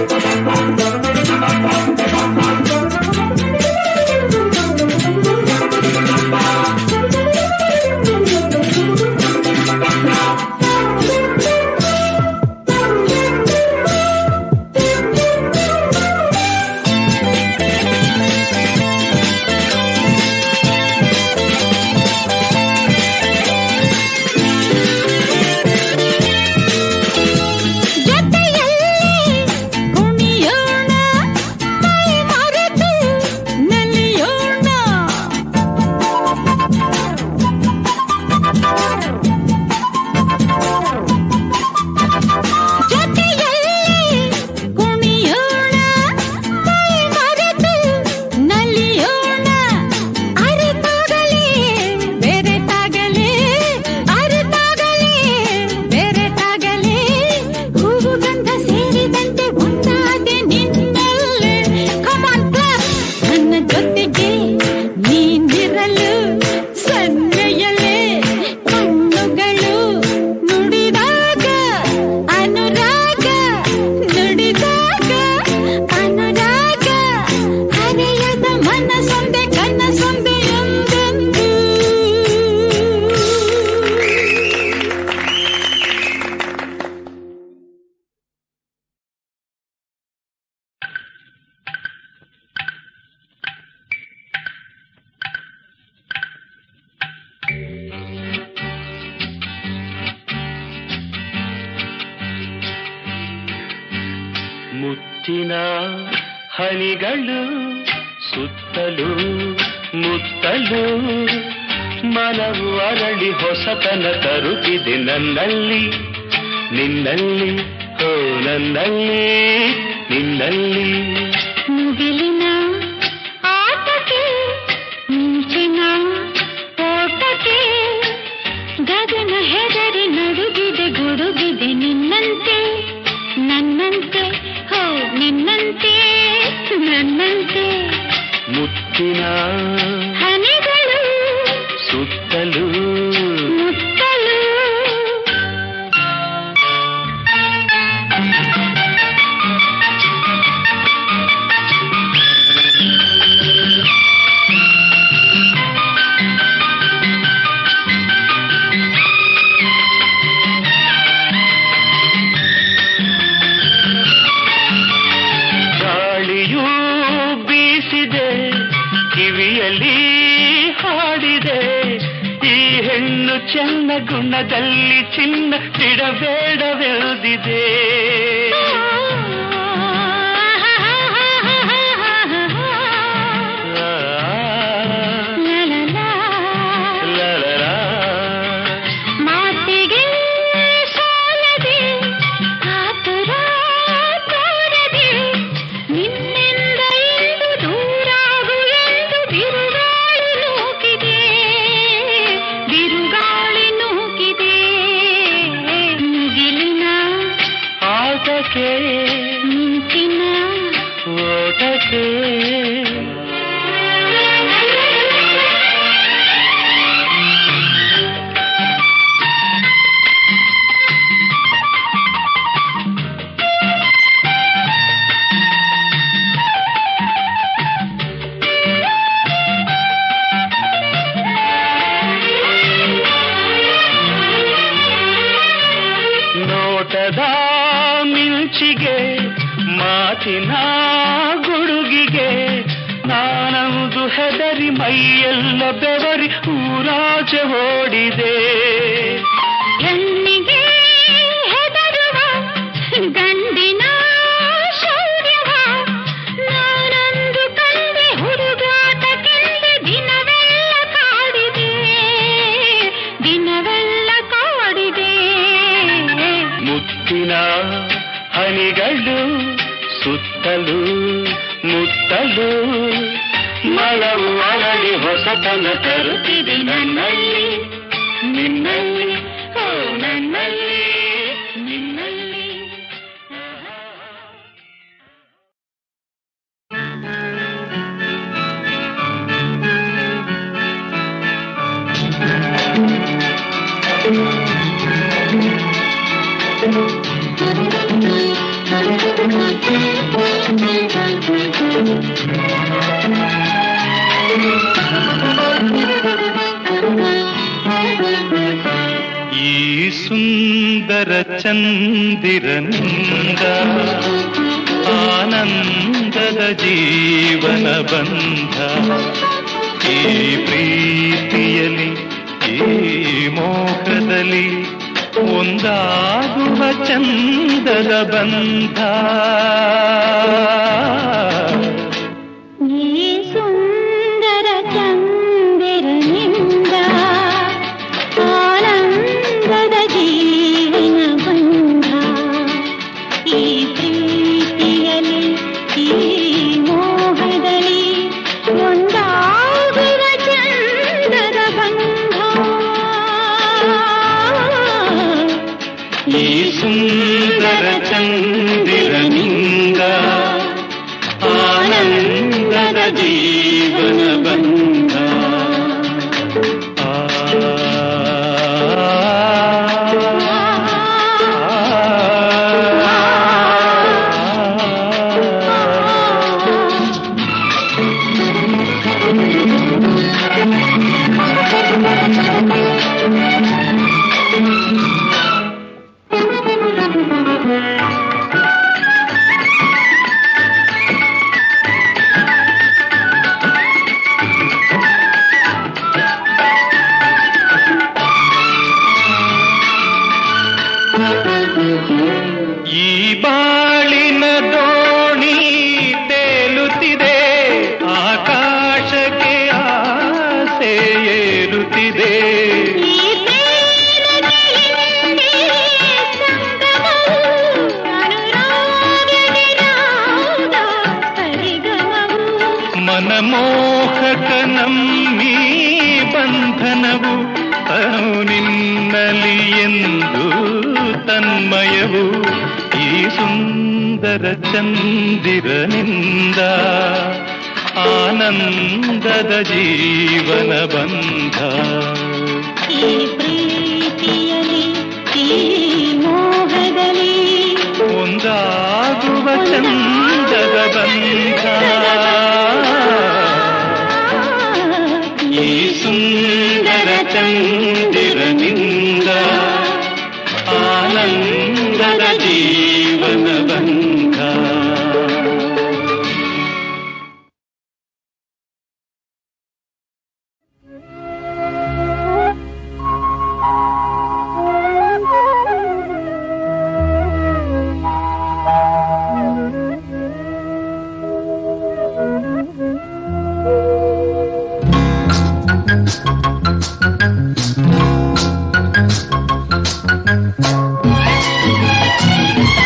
ಜೊತೆಯಲ್ಲಿ ಕುಣಿಯೋಣ ಮೈ ಮರೆತು ನಲಿಯೋಣ ಜೊತೆಯಲ್ಲಿ ಕುಣಿಯೋಣ ಮೈ ಮರೆತು ನಲಿಯೋಣ ಅರಿತಾಗಲೇ ಬೆರೆತಾಗಲೇ ಅರಿತಾಗಲೇ ಬೆರೆತಾಗಲೇ ಹೂವು ಗಂಧ ಸೇರಿದಂತೆ ಒಂದಾದೆ ನಿನ್ನಲ್ಲೇ ಕಮಾನ್ ಕ್ಲಾಸ್ ನನ್ನ ಜೊತೆಗೆ ನೀನಿರಲು ಸನ್ನೆಯಲ್ಲೇ ಕಣ್ಣುಗಳು ನುಡಿದಾಗ ಅನುರಾಗ ನುಡಿದಾಗ ಅನುರಾಗ ಹರೆಯದ ಮನಸೊಂದೆ ಕನಸೊಂದೆ ಎಂದೆಂದೂ ಮುತ್ತಿನ ಹನಿಗಳು ಸುತ್ತಲೂ ಮುತ್ತಲು ಮನವು ಅರಳಿ ಹೊಸತನ ತರುತ್ತಿದೆ ನನ್ನಲ್ಲಿ ನಿನ್ನಲ್ಲಿ ಓ ನನ್ನಲ್ಲಿ ನಿನ್ನಲ್ಲಿ ಮುಗಿಲಿನ ಆಟಕ್ಕೆ ಮಿಂಚಿನ ಓಟಕ್ಕೆ ಗಗನ ಹೆದರಿ ನಡುಗಿದೆ ಗುಡುಗಿದೆ ನಿನ್ನಂತೆ ನನ್ನಂತೆ ಹೋ ನಿನ್ನಂತೆ ನನ್ನಂತೆ ಮುತ್ತಿನ ಹನಿಗಳು ಸುತ್ತಲೂ ಮುತ್ತಲು ಗಾಳಿಯೂ ಬೀಸಿದೆ ಕಿವಿಯಲ್ಲಿ ಹಾಡಿದೆ ಈ ಹೆಣ್ಣು ಚೆನ್ನ ಗುಣದಲ್ಲಿ ಚಿನ್ನ ಬಿಡಬೇಡವೆಲ್ದಿದೆ ಮಾತಿಗೆ ಸೋಲದೆ ಕಾತುರ ತೋರದೆ ನಿನ್ನಿಂದ ಇಂದು ದೂರಾಗು ಎಂದು ಬಿರುಗಾಳಿ ನೂಕಿದೆ ಬಿರುಗಾಳಿ ನೂಕಿದೆ ಮುಗಿಲಿನ ಆಟಕ್ಕೆ ಮಿಂಚಿನ ಓಟಕ್ಕೆ ನೋಟದ ಮಿಂಚಿಗೆ ಮಾತಿನ ಗುಡುಗಿಗೆ ನಾನಂದು ಹೆದರಿ ಮೈಯೆಲ್ಲ ಬೆವರಿ ಊರಾಚೆ ಓಡಿದೆ ಹೆಣ್ಣಿಗೆ ಹೆದರುವ ಗಂಡಿನ ಶೌರ್ಯವ ನಾನಂದು ಕಂಡೆ ಹುಡುಗಾಟಕ್ಕೆಂದೆ ದಿನವೆಲ್ಲ ಕಾಡಿದೆ ದಿನವೆಲ್ಲ ಕಾಡಿದೆ ಮುತ್ತಿನ ಹನಿಗಳು ಸುತ್ತಲೂ ಮುತ್ತಲು ಮಳವು ಅರಳಿ ಹೊಸತನ ತರುತ್ತಿದೆ ನನ್ನಲ್ಲಿ ನಿನ್ನಲ್ಲಿ ಓ ನನ್ನಲ್ಲಿ ನಿನ್ನಲ್ಲಿ ಆ ಈ ಸುಂದರ ಚಂದಿರನಿಂದ ಆನಂದದ ಜೀವನ ಬಂಧ ಈ ಪ್ರೀತಿಯಲ್ಲಿ ಈ ಮೋಹದಲ್ಲಿ ಒಂದಾಗುವ ಚಂದದ ಬಂಧ ಈ ಸುಂದರ ಚಂದಿರನಿಂದ ಆನಂದದ ಜೀವನ ಬಂಧ ಈ ಪ್ರೀತಿಯಲ್ಲಿ ಈ ಮೋಹದಲ್ಲಿ ಒಂದಾಗುವ ಚಂದದ ಬಂಧ ಈ ಸುಂದರ ಚಂದಿರನಿಂದ ಆನಂದದ ಜೀವನ ಬಂಧ ಆ, ಈ ಬಾಳಿನ ದೋಣಿ ತೇಲುತ್ತಿದೆ ಆಕಾಶಕ್ಕೆ ಆಸೆ ಏರುತ್ತಿದೆ ಈ ಪ್ರೇಮದಲ್ಲಿ ಸಂಗಮವು ಅನುರಾಗದ ರಾಗ ಸರಿಗಮವು ಮನಮೋಹಕ ನಮ್ಮಿ ಬಂಧನವು ಅನು ನಿನ್ನಲಿ ಎಂದು ತನ್ಮಯವು ಈ ಸುಂದರ ಚಂದಿರನಿಂದ ಆನಂದದ ಜೀವನ ಬಂಧ ಈ ಪ್ರೀತಿಯಲ್ಲಿ ಈ ಮೋಹದಲ್ಲಿ ಒಂದಾಗುವ ಚಂದದ ಬಂಧ ಈ ಸುಂದರ ಚಂದಿರನಿಂದ ಆನಂದದ ಜೀವನ ಬಂಧ ಆ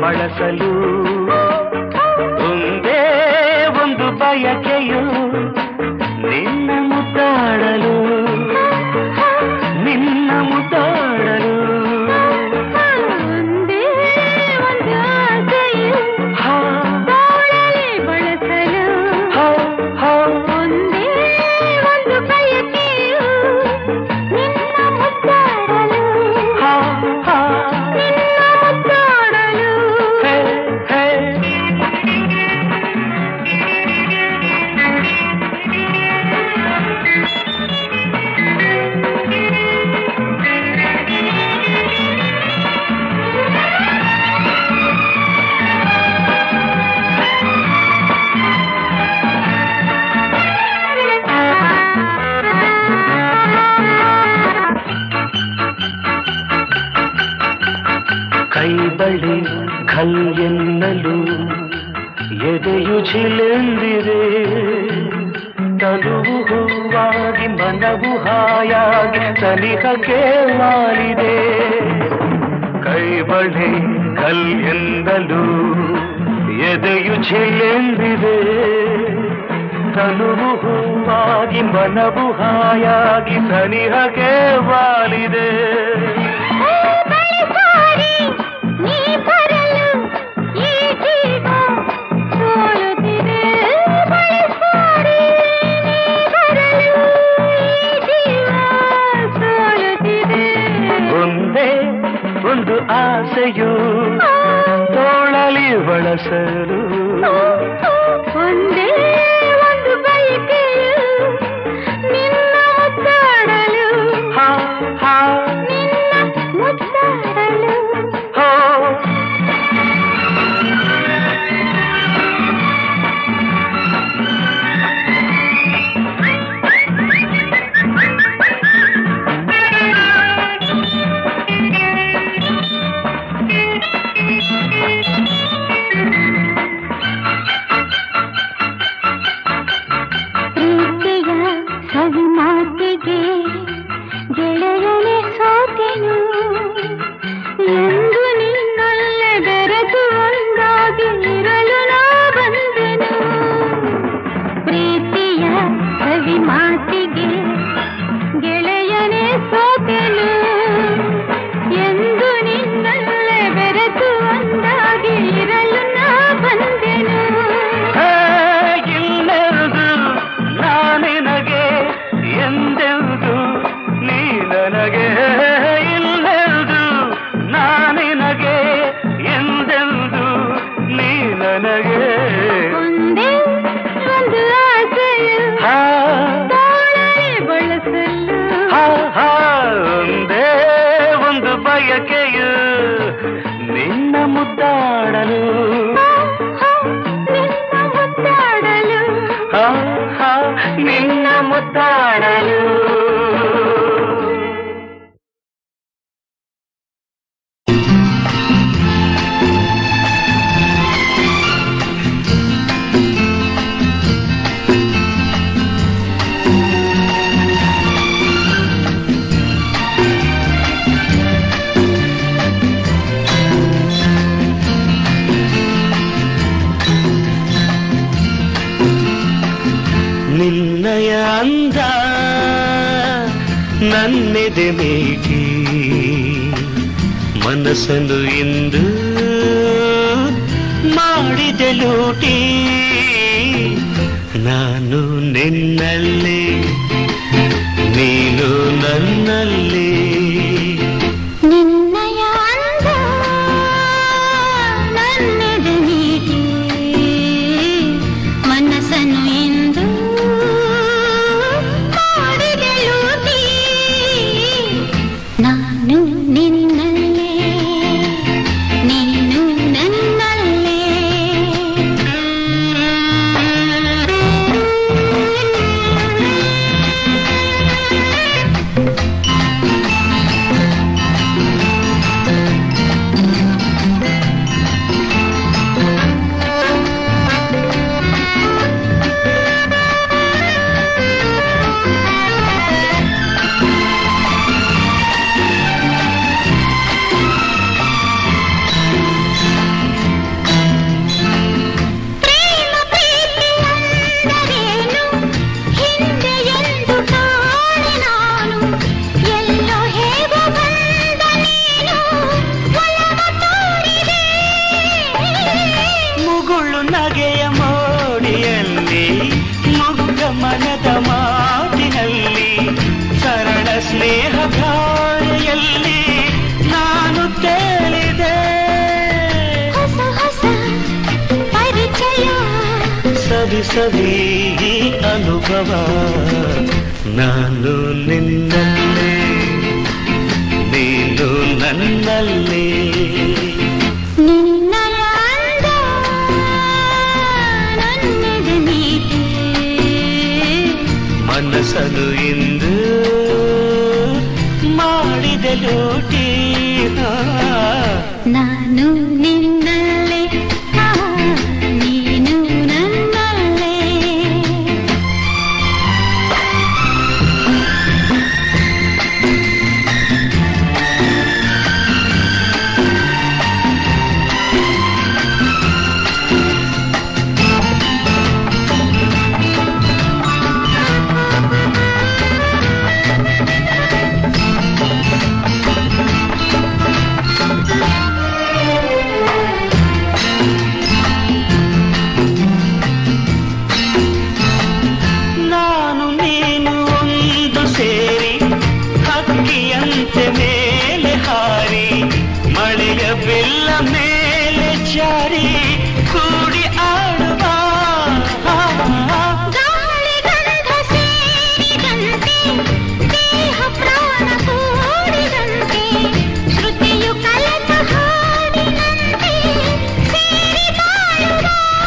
ಬಳಸಲು ಒಂದೇ ಒಂದು ಬಯಕೆಯು ನಿನ್ನ ಮುದ್ದಾಡಲು ನಿನ್ನ ಮುದ್ದಾಡಲು ಒಂದೇ ಒಂದು ಆಸೆಯು ಹಾ, ತೋಳಲಿ ಬಳಸಲು ಹಾ, ಹಾ. ಒಂದೇ ಒಂದು ಬಯಕೆಯು ನಿನ್ನ ಮುದ್ದಾಡಲು ಹಾ, ಹಾ. ನಿನ್ನ ಮುದ್ದಾಡಲು ಹೇ, ಹೇ. ಕೈ ಬಳಿ ಖಲ್ ಎನ್ನಲು ಎದೆಯು ಛಿಲೆಂದಿದೆ ತನುವು ಹೂವಾಗಿ ಮನವು ಹಾಯಾಗಿ ಸನಿಹಕ್ಕೆ ವಾಲಿದೆ ಕೈ ಬಳಿ ಖಲ್ ಎಂದಲು ಎದೆಯು ಛಿಲೆಂದಿದೆ ತನುವು ಹೂವಾಗಿ ಮನವು ಹಾಯಾಗಿ ಸನಿಹಕ್ಕೆ ವಾಲಿದೆ ಬಳಿಸಾರಿ ನೀ ಬರಲು ಈ ಜೀವ ಸೋಲುತ್ತಿದೆ ಬಳಿಸಾರಿ ನೀ ಬರಲು ಈ ಜೀವ ಸೋಲುತ್ತಿದೆ ಒಂದೇ ಒಂದು ಆಸೆಯು ತೋಳಲಿ ಬಳಸಲು ಒಂದೇ ಒಂದು ಬಯಕೆಯು ನಿನ್ನ ಮುದ್ದಾಡಲು ಹಾ, ಹಾ, ನಿನ್ನ ಮುದ್ದಾಡಲು ಹೋ. ಪ್ರೀತಿಯ ಸವಿ ಮಾತಿಗೆ ಗೆಳೆಯನೆ ಸೋತೆನು ಎಂದು ನಿನ್ನಲ್ಲೇ ಬೆರೆತು ಒಂದಾಗಿ ಇರಲು ನಾ ಬಂದೆನು ಪ್ರೀತಿಯ ಸವಿ ಮಾತಿಗೆ ಗೆಳೆಯನೆ ಸೋತೆನು ಎಂದು ನಿನ್ನಲ್ಲೇ ಬೆರೆತು ಒಂದಾಗಿ ಇರಲು ನಾ ಬಂದೆನು ಹೇ, ಇನ್ನೆಂದು ನಾನಿನಗೆ ಎಂದೆಂದು ನೀ ನನಗೆ ಇಲ್ಲೆಂದು ನಾನಿನಗೆ ಎಂದೆಂದು ನೀ ನನಗೆ ಒಂದೇ ಒಂದು ಆಸೆಯು ಹಾ, ತಾಳಲೆ ಬಳಸಲು ಹಾ, ಹಾ, ಒಂದೇ ಒಂದು ಬಯಕೆಯು ನಿನ್ನ ಮುದ್ದಾಡಲು ನಿನ್ನ ಮುದ್ದಾಡಲು ಹಾ, ಹಾ, ನಿನ್ನ ಮುದ್ದಾಡಲು ನಿನ್ನಯ ಅಂದ ನನ್ನೆದೆ ಮೇಟಿ ಮನಸ್ಸನ್ನು ಇಂದು ಮಾಡಿದ ಲೂಟಿ ನಾನು ನಿನ್ನಲ್ಲಿ ನೀನು ನನ್ನಲ್ಲಿ ನಿನ್ನಯ ಅಂದ ನನ್ನೆದೆ ನೀಡಿ ಮನಸ್ಸನ್ನು ಇಂದು ಮಾಡಿದೆ ಲೂಟಿ ನಾನು ನಿನ್ನಲ್ಲೇ ನೀನು ನನ್ನಲ್ಲೇ ರಚಿಸಲಿ ಈ ಅನುಭವ ನಾನು ನಿನ್ನಲ್ಲೇ ನೀನು ನನ್ನಲ್ಲೇ ನಿನ್ನಯ ಅಂದ ನನ್ನೆದೆ ನೀತಿ ಮನಸ್ಸನು ಇಂದು ಮಾಡಿದ ಲೂಟಿ ಆ. ನಾನು ನಿನ್ನಲ್ಲೇ ಆ, ನೀನು ನನ್ನಲ್ಲೇ ನಾನು ನೀನು ಒಂದು ಸೇರಿ ಹಕ್ಕಿಯಂತೆ ಮೇಲೆ ಹಾರಿ ಮಳೆಯ ಬೆಲ್ಲ ಮೇಲೆ ಜಾರಿ ಕೂಡಿ ಆಡುವ ಗಾಳಿ ಗಂಧ ಸೇರಿದಂತೆ ದೇಹ ಪ್ರಾಣ ಕೂಡಿದಂತೆ ಶ್ರುತಿಯು ಕಲೆತ ಹಾಡಿನಂತೆ ಸೇರಿ ಬಾಳುವ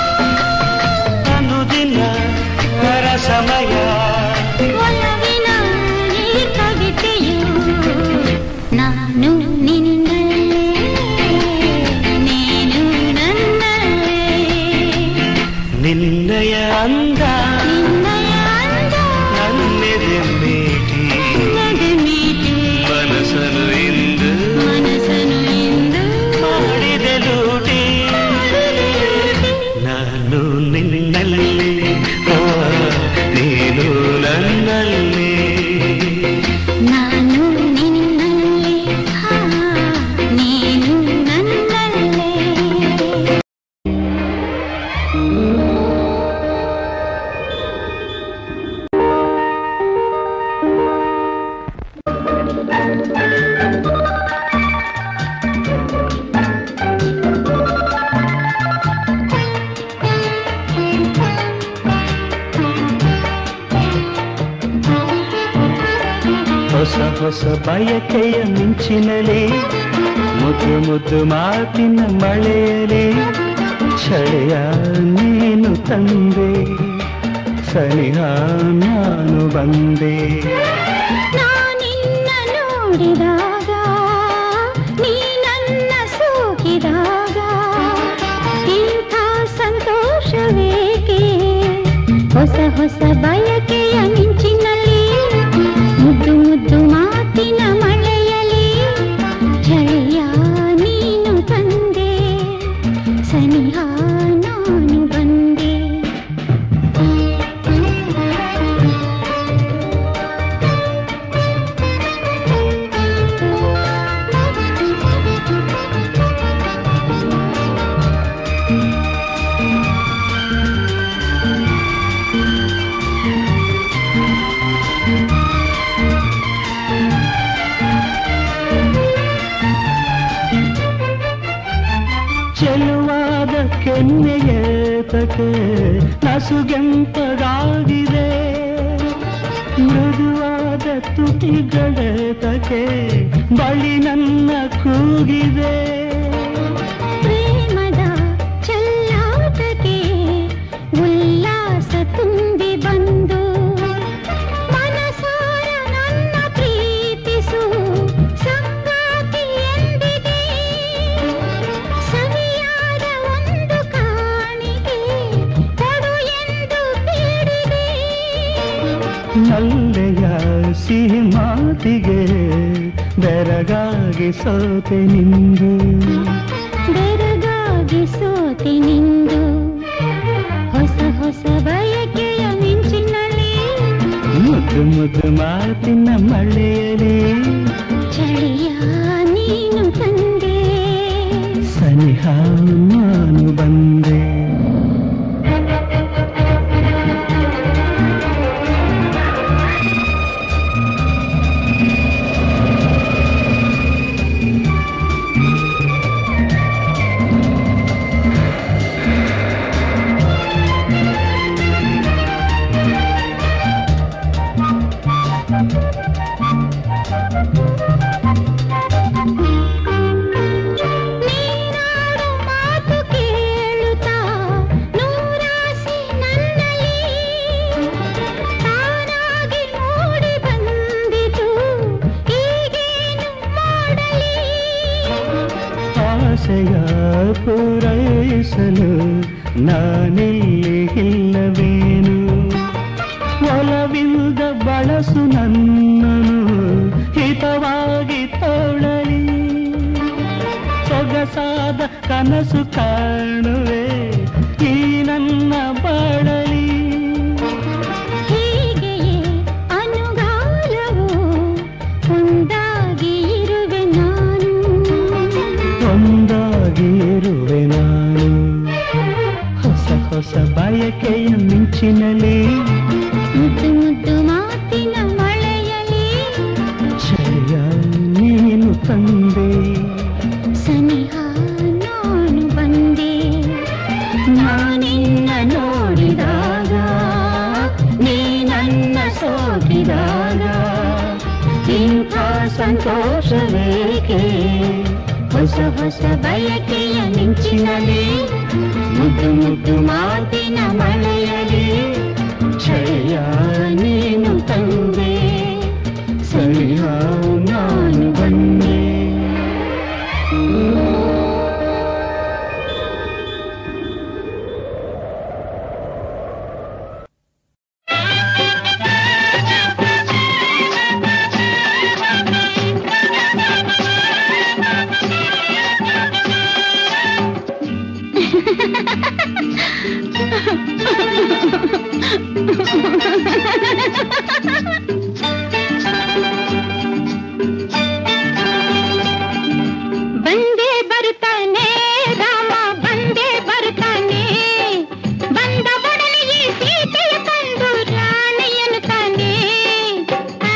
ಅನುದಿನ ಸಮಯ ಒಲವಿನ ಈ ಕವಿತೆಯು ನಾನು ನಿನ್ನಲ್ಲೇ ನೀನು ನನ್ನಲ್ಲೇ ನಿನ್ನಯ ಅಂದ ನಿನ್ನಯ ಅಂದ ನನ್ನೆದೆ ಮೀಟಿ ನಗೆ ಮೀಟಿ ಮನಸ್ಸನು ಇಂದು ಮನಸ್ಸನು ಇಂದು ಮಾಡಿದ ಲೂಟಿ ನಾನು ನಿನ್ನಲ್ಲಿ ಆ, ನೀನು ನನ್ನಲ್ಲಿ ನಾನು ನಿನ್ನಲ್ಲೇ ಹಾ ನೀನು ನನ್ನಲ್ಲೇ ಹೊಸ ಹೊಸ ಬಯಕೆಯ ಮಿಂಚಿನಲಿ ಮುದ್ದು ಮುದ್ದು ಮಾತಿನ ಮಳೆಯಲಿ ಚಳೆಯ ನೀನು ತಂದೆ ಸನಿಹ ನಾನು ಬಂದೆ ನಾನಿನ್ನ ನೋಡಿದಾಗ ನೀ ನನ್ನ ಸೋಕಿದಾಗ ಇಂಥ ಸಂತೋಷವೇಕೆ ಹೊಸ ಹೊಸ ಬಯಕೆಯ ಮಿಂಚಿನಲ್ಲಿ ಮುದ್ದು ಮುದ್ದು ಮಾತಿನ ಮಳೆಯಲಿ ಚಳಿಯ ನೀನು ತಂದೆ ಸನಿಹ ನಾನು ಬಂದೆ ಚೆಲುವಾದ ಕೆನ್ನೆಯೇತಕ್ಕೆ ನಸುಗೆಂಪಗಾಗಿದೆ ಮೃದುವಾದ ತುಟಿಗಳೇತಕ್ಕೆ ಬಳಿ ನನ್ನ ಕೂಗಿದೆ ಪ್ರೇಮದ ಚೆಲ್ಲಾಟಕ್ಕೆ ಉಲ್ಲಾಸ ತುಂಬಿ ಬಂದು ಮನಸಾರ ನನ್ನ ಪ್ರೀತಿಸು ಸಂಗಾತಿ ಎಂದಿದೆ ಸವಿಯಾದ ಒಂದು ಕಾಣಿಕೆ ಕೊಡು ಎಂದು ಬೇಡಿದೆ ನಲ್ಲೆಯ ಸಿಹಿ ಮಾತಿಗೆ ಬೆರಗಾಗಿ ಸೋತೆ ನಿಂದು ಬೆರಗಾಗಿ ಸೋತಿ ನಿಂದು ಹೊಸ ಹೊಸ ಬಯಕೆಯ ಮಿಂಚಿನಲ್ಲಿ ಮುದ್ದು ಮುದ್ದು ಮಾತಿನ ಮಳೆಯಲಿ ಚಳಿಯ ನೀನು ತಂದೆ ಸನಿಹ ನಾನು ಬಂದೆ ಆಸೆಯ ಪೂರೈಸಲು ನಾನಿಲ್ಲಿ ಇಲ್ಲವೇನು ಒಲವಿಲ್ಲದ ಬಳಸು ನನ್ನನು ಹಿತವಾಗಿ ತೋಳಲಿ ಸೊಗಸಾದ ಕನಸು ಕಾಣುವೆ ಈ ನನ್ನ ಬಾಳಲಿ ಹೀಗೆಯೇ ಅನುಗಾಲವು ಒಂದಾಗಿ ಇರುವೆ ನಾನು ಒಂದಾಗಿ ಇರುವೆ ನಾನು ಹೊಸ ಹೊಸ ಬಯಕೆಯ ಮಿಂಚಿನಲಿ ಮುದ್ದು ಮುದ್ದು ಮಾತಿನ ಮಳೆಯಲಿ ಜಯ ನೀನು ತಂದೆ ಸನಿಹ ನಾನು ಬಂದೆ ನಾನಿನ್ನ ನೋಡಿದಾಗ ನೀ ನನ್ನ ಸೋಕಿದಾಗ ಇಂಥ ಸಂತೋಷವೇಕೆ ಹೊಸ ಹೊಸ ಬಯಕೆಯ ಮಿಂಚಿನಲಿ ಮುದ್ದು ಮುದ್ದು ಮಾತಿನ ಮಳೆಯಲಿ ಜಯ ನೀನು ತಂದೆ ಸರಿಯ ನಾನು ಬಂದೆ ಬಂದೇ ಬರುತ್ತಾನೆ ರಾಮ ಬಂದೇ ಬರುತ್ತಾನೆ ಬಂದ ಒಡನೆ ಈ ಸೀತೆಯ ತಂದು ರಾಣಿಯನು ತಾನೆ ಆ.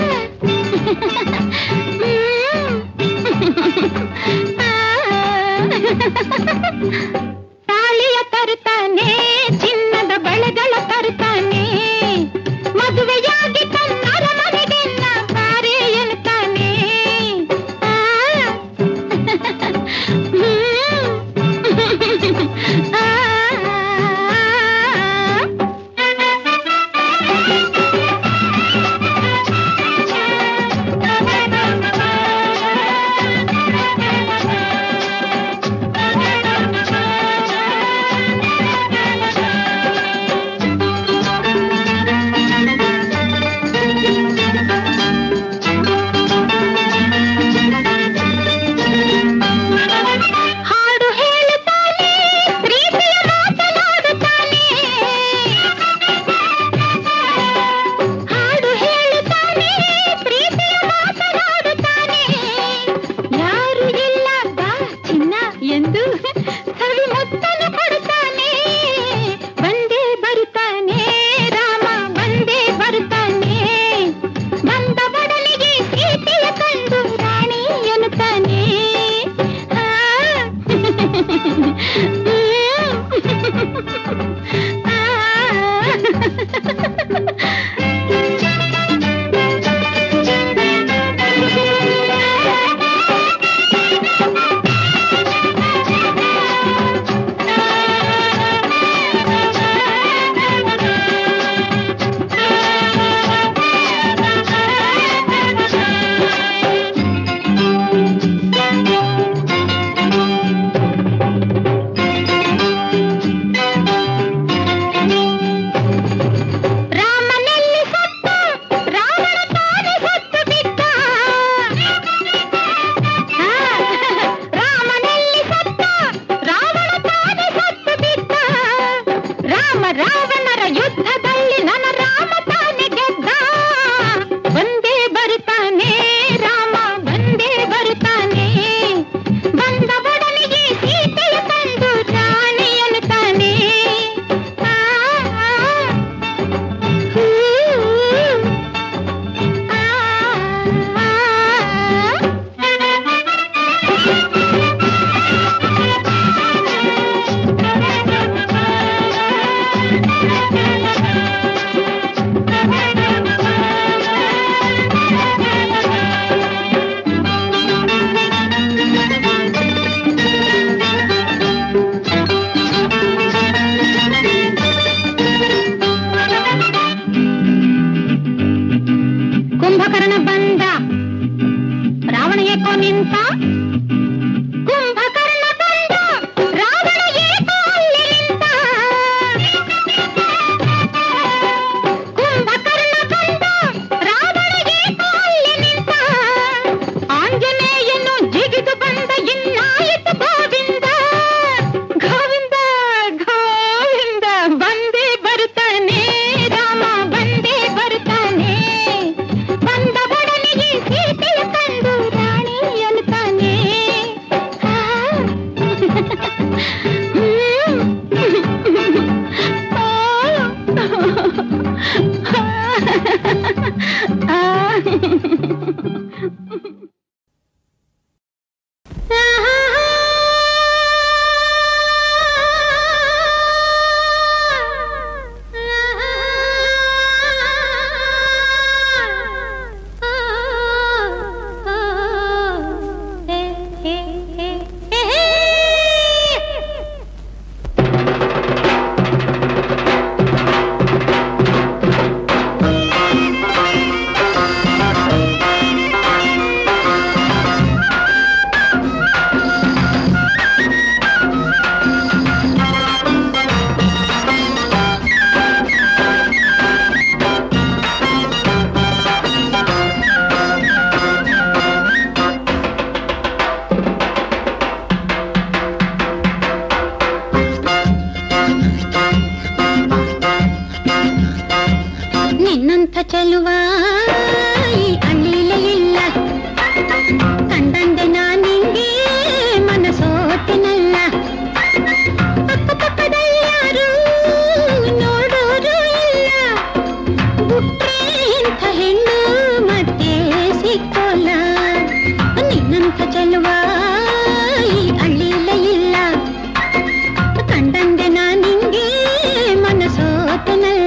ತಾಳಿಯ ತರುತ್ತಾನೆ ಚಿನ್ನದ ಬಳೆಗಳ ತರುತ್ತಾನೆ ಮದುವೆಯಾಗಿ ತನ್ನರ ಮನೆಗೆಲ್ಲ ಬಾರೆ ಎನ್ನುತ್ತಾನೆ ಆ. ಹಾಡು ಹೇಳುತ್ತಾನೆ ಪ್ರೀತಿಯ ಮಾತನಾಡುತ್ತಾನೆ ಹಾಡು ಹೇಳುತ್ತಾನೆ ಪ್ರೀತಿಯ ಮಾತನಾಡುತ್ತಾನೆ ಯಾರು ಇಲ್ಲ ಬಾ ಚಿನ್ನ ಎಂದು ಸವಿ ಮುತ್ತನ್ನು ಕೊಡುತ್ತಾನೆ ಬಂದೇ ಬರುತ್ತಾನೆ ರಾಮ ಬಂದೇ ಬರುತ್ತಾನೆ ಬಂದ ಬಡಲಿಗೆ ಸೀತೆಯ ಕಂಡು ರಾಣಿ ಎನ್ನುತ್ತಾನೆ ಆ. ಚೆಲುವ ಈ ಹಳ್ಳಿಲೇ ಇಲ್ಲ ಕಂಡಂದೆ ನಾನಿಂಗೆ ಮನಸೋತಿನಲ್ಲ ಅಕ್ಕಪಕ್ಕದಲ್ಲಿ ಯಾರು ನೋಡೋರು ಇಲ್ಲ ಹುಟ್ರೆ ಇಂಥ ಹೆಣ್ಣು ಮತ್ತೆ ಸಿಕ್ಕೋಲ್ಲ ನಿನ್ನಂಥ ಚೆಲುವ ಈ ಹಳ್ಳಿಲೇ ಇಲ್ಲ ಕಂಡಂದೆ ನಾನಿಂಗೆ ಮನಸೋತನಲ್ಲ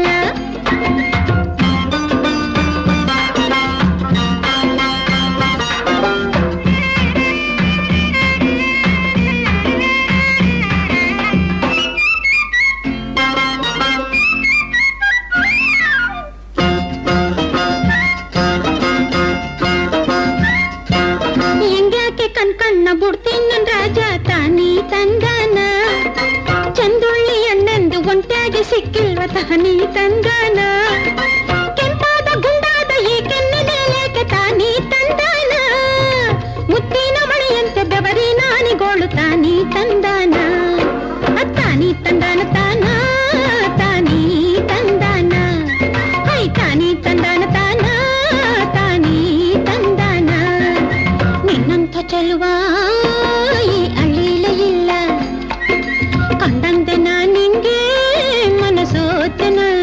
ಹೆಂಗ್ಯಾಕೆ ಕಣ್ ಕಣ್ಣ ಬಿಡ್ತೀನಿ ನನ್ ರಾಜ ತಾನಿ ತಂದಾನ ಚಂದುಳ್ಳಿ ಅಣ್ಣಂದು ಒಂಟ್ಯಾಗಿ ಸಿಕ್ಕಿಲ್ವ ತಾನಿ ತಂದಾನ ಕೆಂಪಾದ ಗುಂಡಾದ ಈ ಕೆನ್ನೆದೇಲೇಕೆ ತಾನಿ ತಂದಾನ ಮುತ್ತಿನ ಮಳೆಯಂತೆ ಬೆವರಿ ನಾನಿಗೋಳು ತಾನಿ ತಂದಾನ ತಾನಿ ತಂದಾನ ತಾನ ತಾನಿ ತಂದಾನ ಹೈ ತಾನಿ ತಂದಾನ ತಾನ ತಾನಿ ತಂದಾನ ನಿನ್ನಂಥ ಚೆಲುವ ಈ ಹಳ್ಳಿಲೇ ಇಲ್ಲ ಕಂಡಂತೆ ನಾನಿಂಗೆ ಮನಸೋತನಲ್ಲ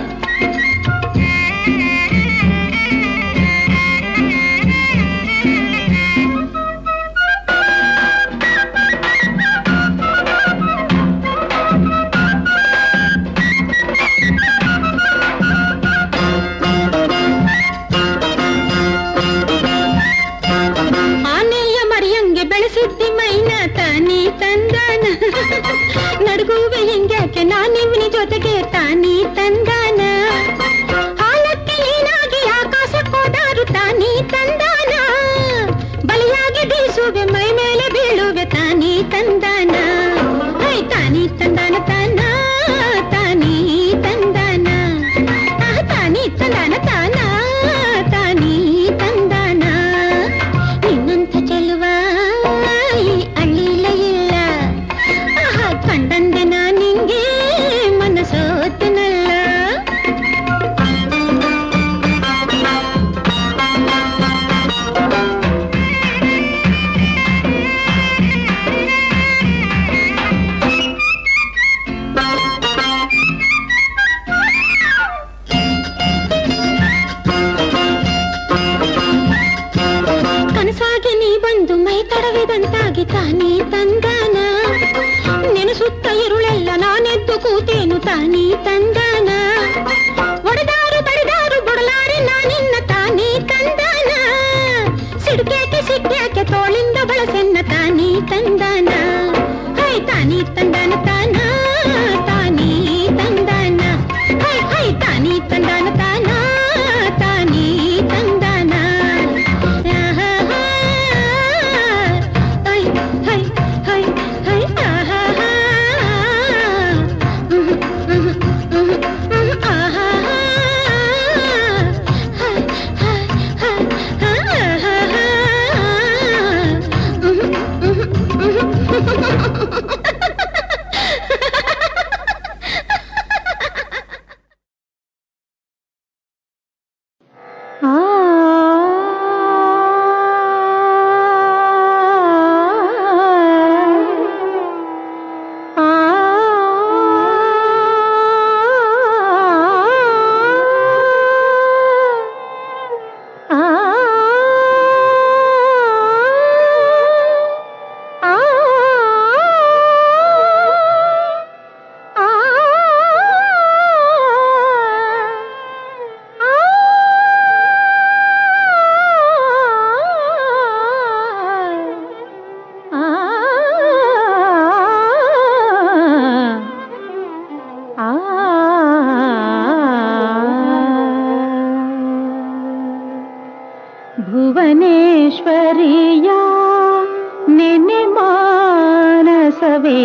ಆನೆಯ ಮರಿಯಂಗೆ ಬೆಳೆಸಿದ್ದಿ ಮೈನ ತಾನಿ ತಂದಾನ ನಡುಗುವೆ ಹಿಂಗ್ಯಾಕೆ ನಾನಿವ್ನಿ ಜೊತೆಗೆ ತಾನಿ ತಂದಾನ ಹಾಲಕ್ಕೆ ನೀನಾಗಿ ಆಕಾಶಕ್ಕೋದಾರು ತಾನಿ ತಂದಾನ ಬಲಿಯಾಗಿ ಬೀಸುವೆ ಮೈ ಮೇಲೆ ಬೀಳುವೆ ತಾನಿ ತಂದಾನ ಹೈ ತಾನಿ ತಂದಾನ ತಾನ ತಾನಿ ತಂದಾನ ಆಹ್, ತಾನಿ ತಂದಾನ ತಾನ ತಾನಿ ತಂದಾನ ನಿನ್ನಂಥ ಚೆಲುವ ಈ ಹಳ್ಳಿಲೇ ಇಲ್ಲ ಆಹಾ, ಕಂಡಂದೆ ನಾನಿಂಗೆ ಮನಸೋತನಲ್ಲ ಕನಸಾಗಿ ನೀ ಬಂದು ಮೈ ತಡವಿದಂತಾಗಿ ತಾನೇ ತಂದಾನ ನೆನೆಸುತ್ತ ಇರುಳೆಲ್ಲ ನಾನೆದ್ದು ಕೂತೇನು ತಾನೇ ತಂದಾನ ಒಡೆದಾರು ಬಡಿದಾರು ಬುಡಲಾರೆ ನಾನಿನ್ನ ತಾನೇ ತಂದಾನ ಸಿಡ್ಕ್ಯಾಕೆ ಸಿಕ್ಕ್ಯಾಕೆ ತೋಳಿಂದ ಬಳಸೆನ್ನ ತಾನೇ ತಂದಾನ ಹೈ ತಾನೇ ತಂದಾನ ತಾನ ತಾನೇ ತಂದಾನ ಹೈ ಹೈ ತಾನೇ ತಂದಾನ ತಾನ ತಾನೇ ತಂದಾನ ಆಹಾ, ಹೈ ಹೈ ಹೈ ಹೈ ಆಹಾ, ಹ್ಮ್, ಹ್ಮ್, ಹ್ಮ್, ಹ್ಮ್, ಆಹಾ, ಹೈ, ಹೈ, ಹೈ, ಆಹಾ, ಹ್ಮ್, ಹ್ಮ್, ಭುವನೇಶ್ವರಿಯ ನೆನೆ ಮಾನಸವೇ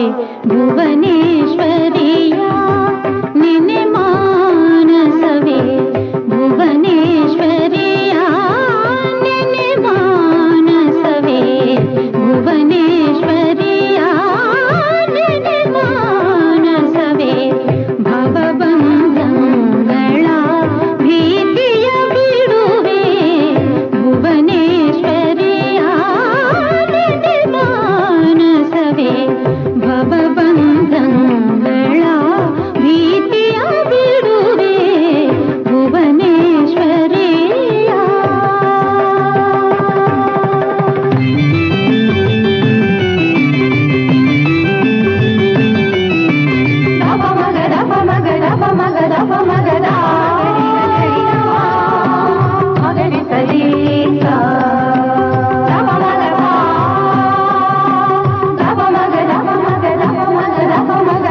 ಭುವನೇಶ್ವರಿಯ ನೆನೆ ಮಾನಸವೇ ಭುವನೇಶ್ವರಿಯ ನೆನೆ ಮಾನಸವೇ ಭುವನೇಶ್ವರಿಯ ನೆನೆ ಮಾನಸವೇ ಭವಬಂಧಗಳ ಭೀತಿಯ ಭವಬಂಧಗಳ ಭೀತಿಯ ಬಿಡುವೆ ಭುವನೇಶ್ವರಿಯ ದಪ ಮಗ ದಪ ಮಗ ದಪ ಮಗ ದಪ ಮಗ ಮಗನಿ ಸರಿ ದಪ ಮಗ ದಪ ಮಗ ದಪ ಮಗ ದಪ ಮಗ ದಪ ಮಗ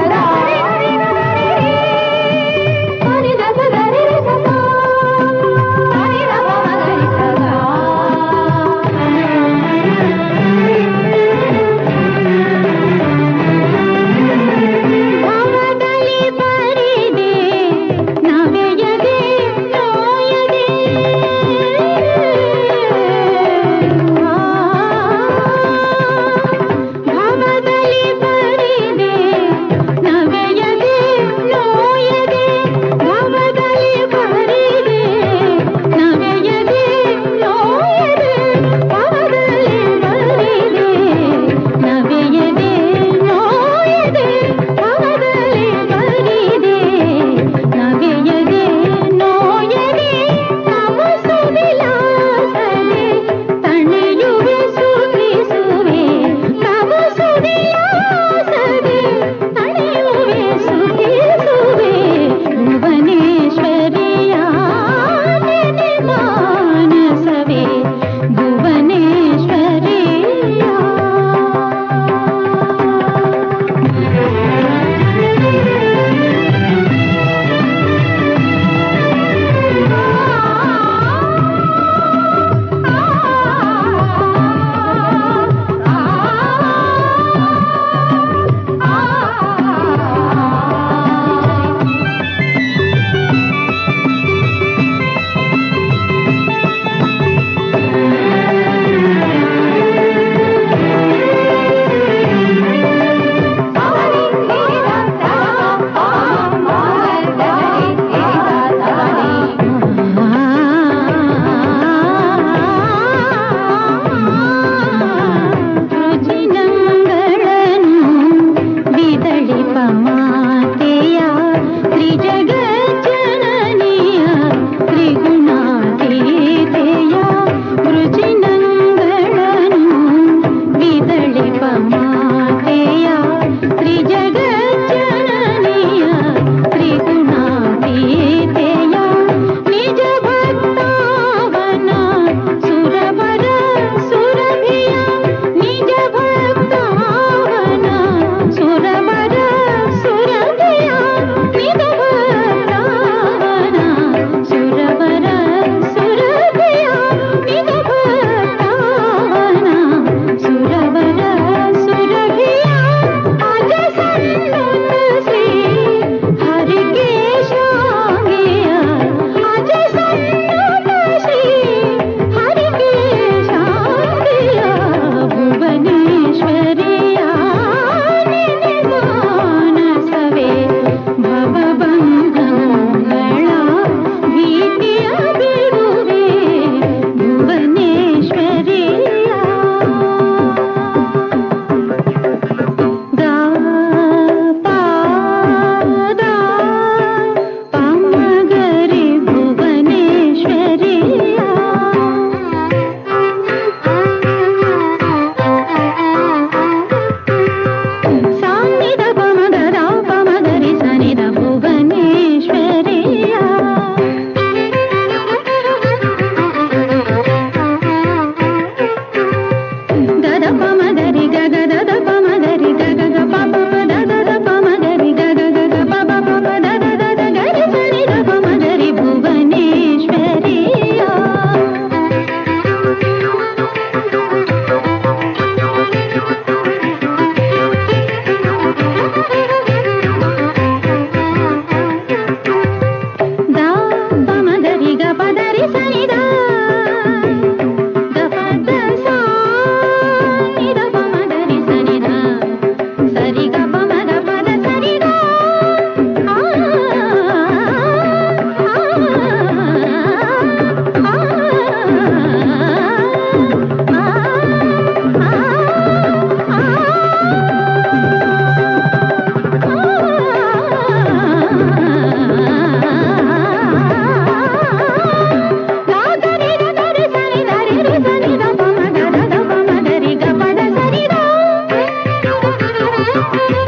ಆ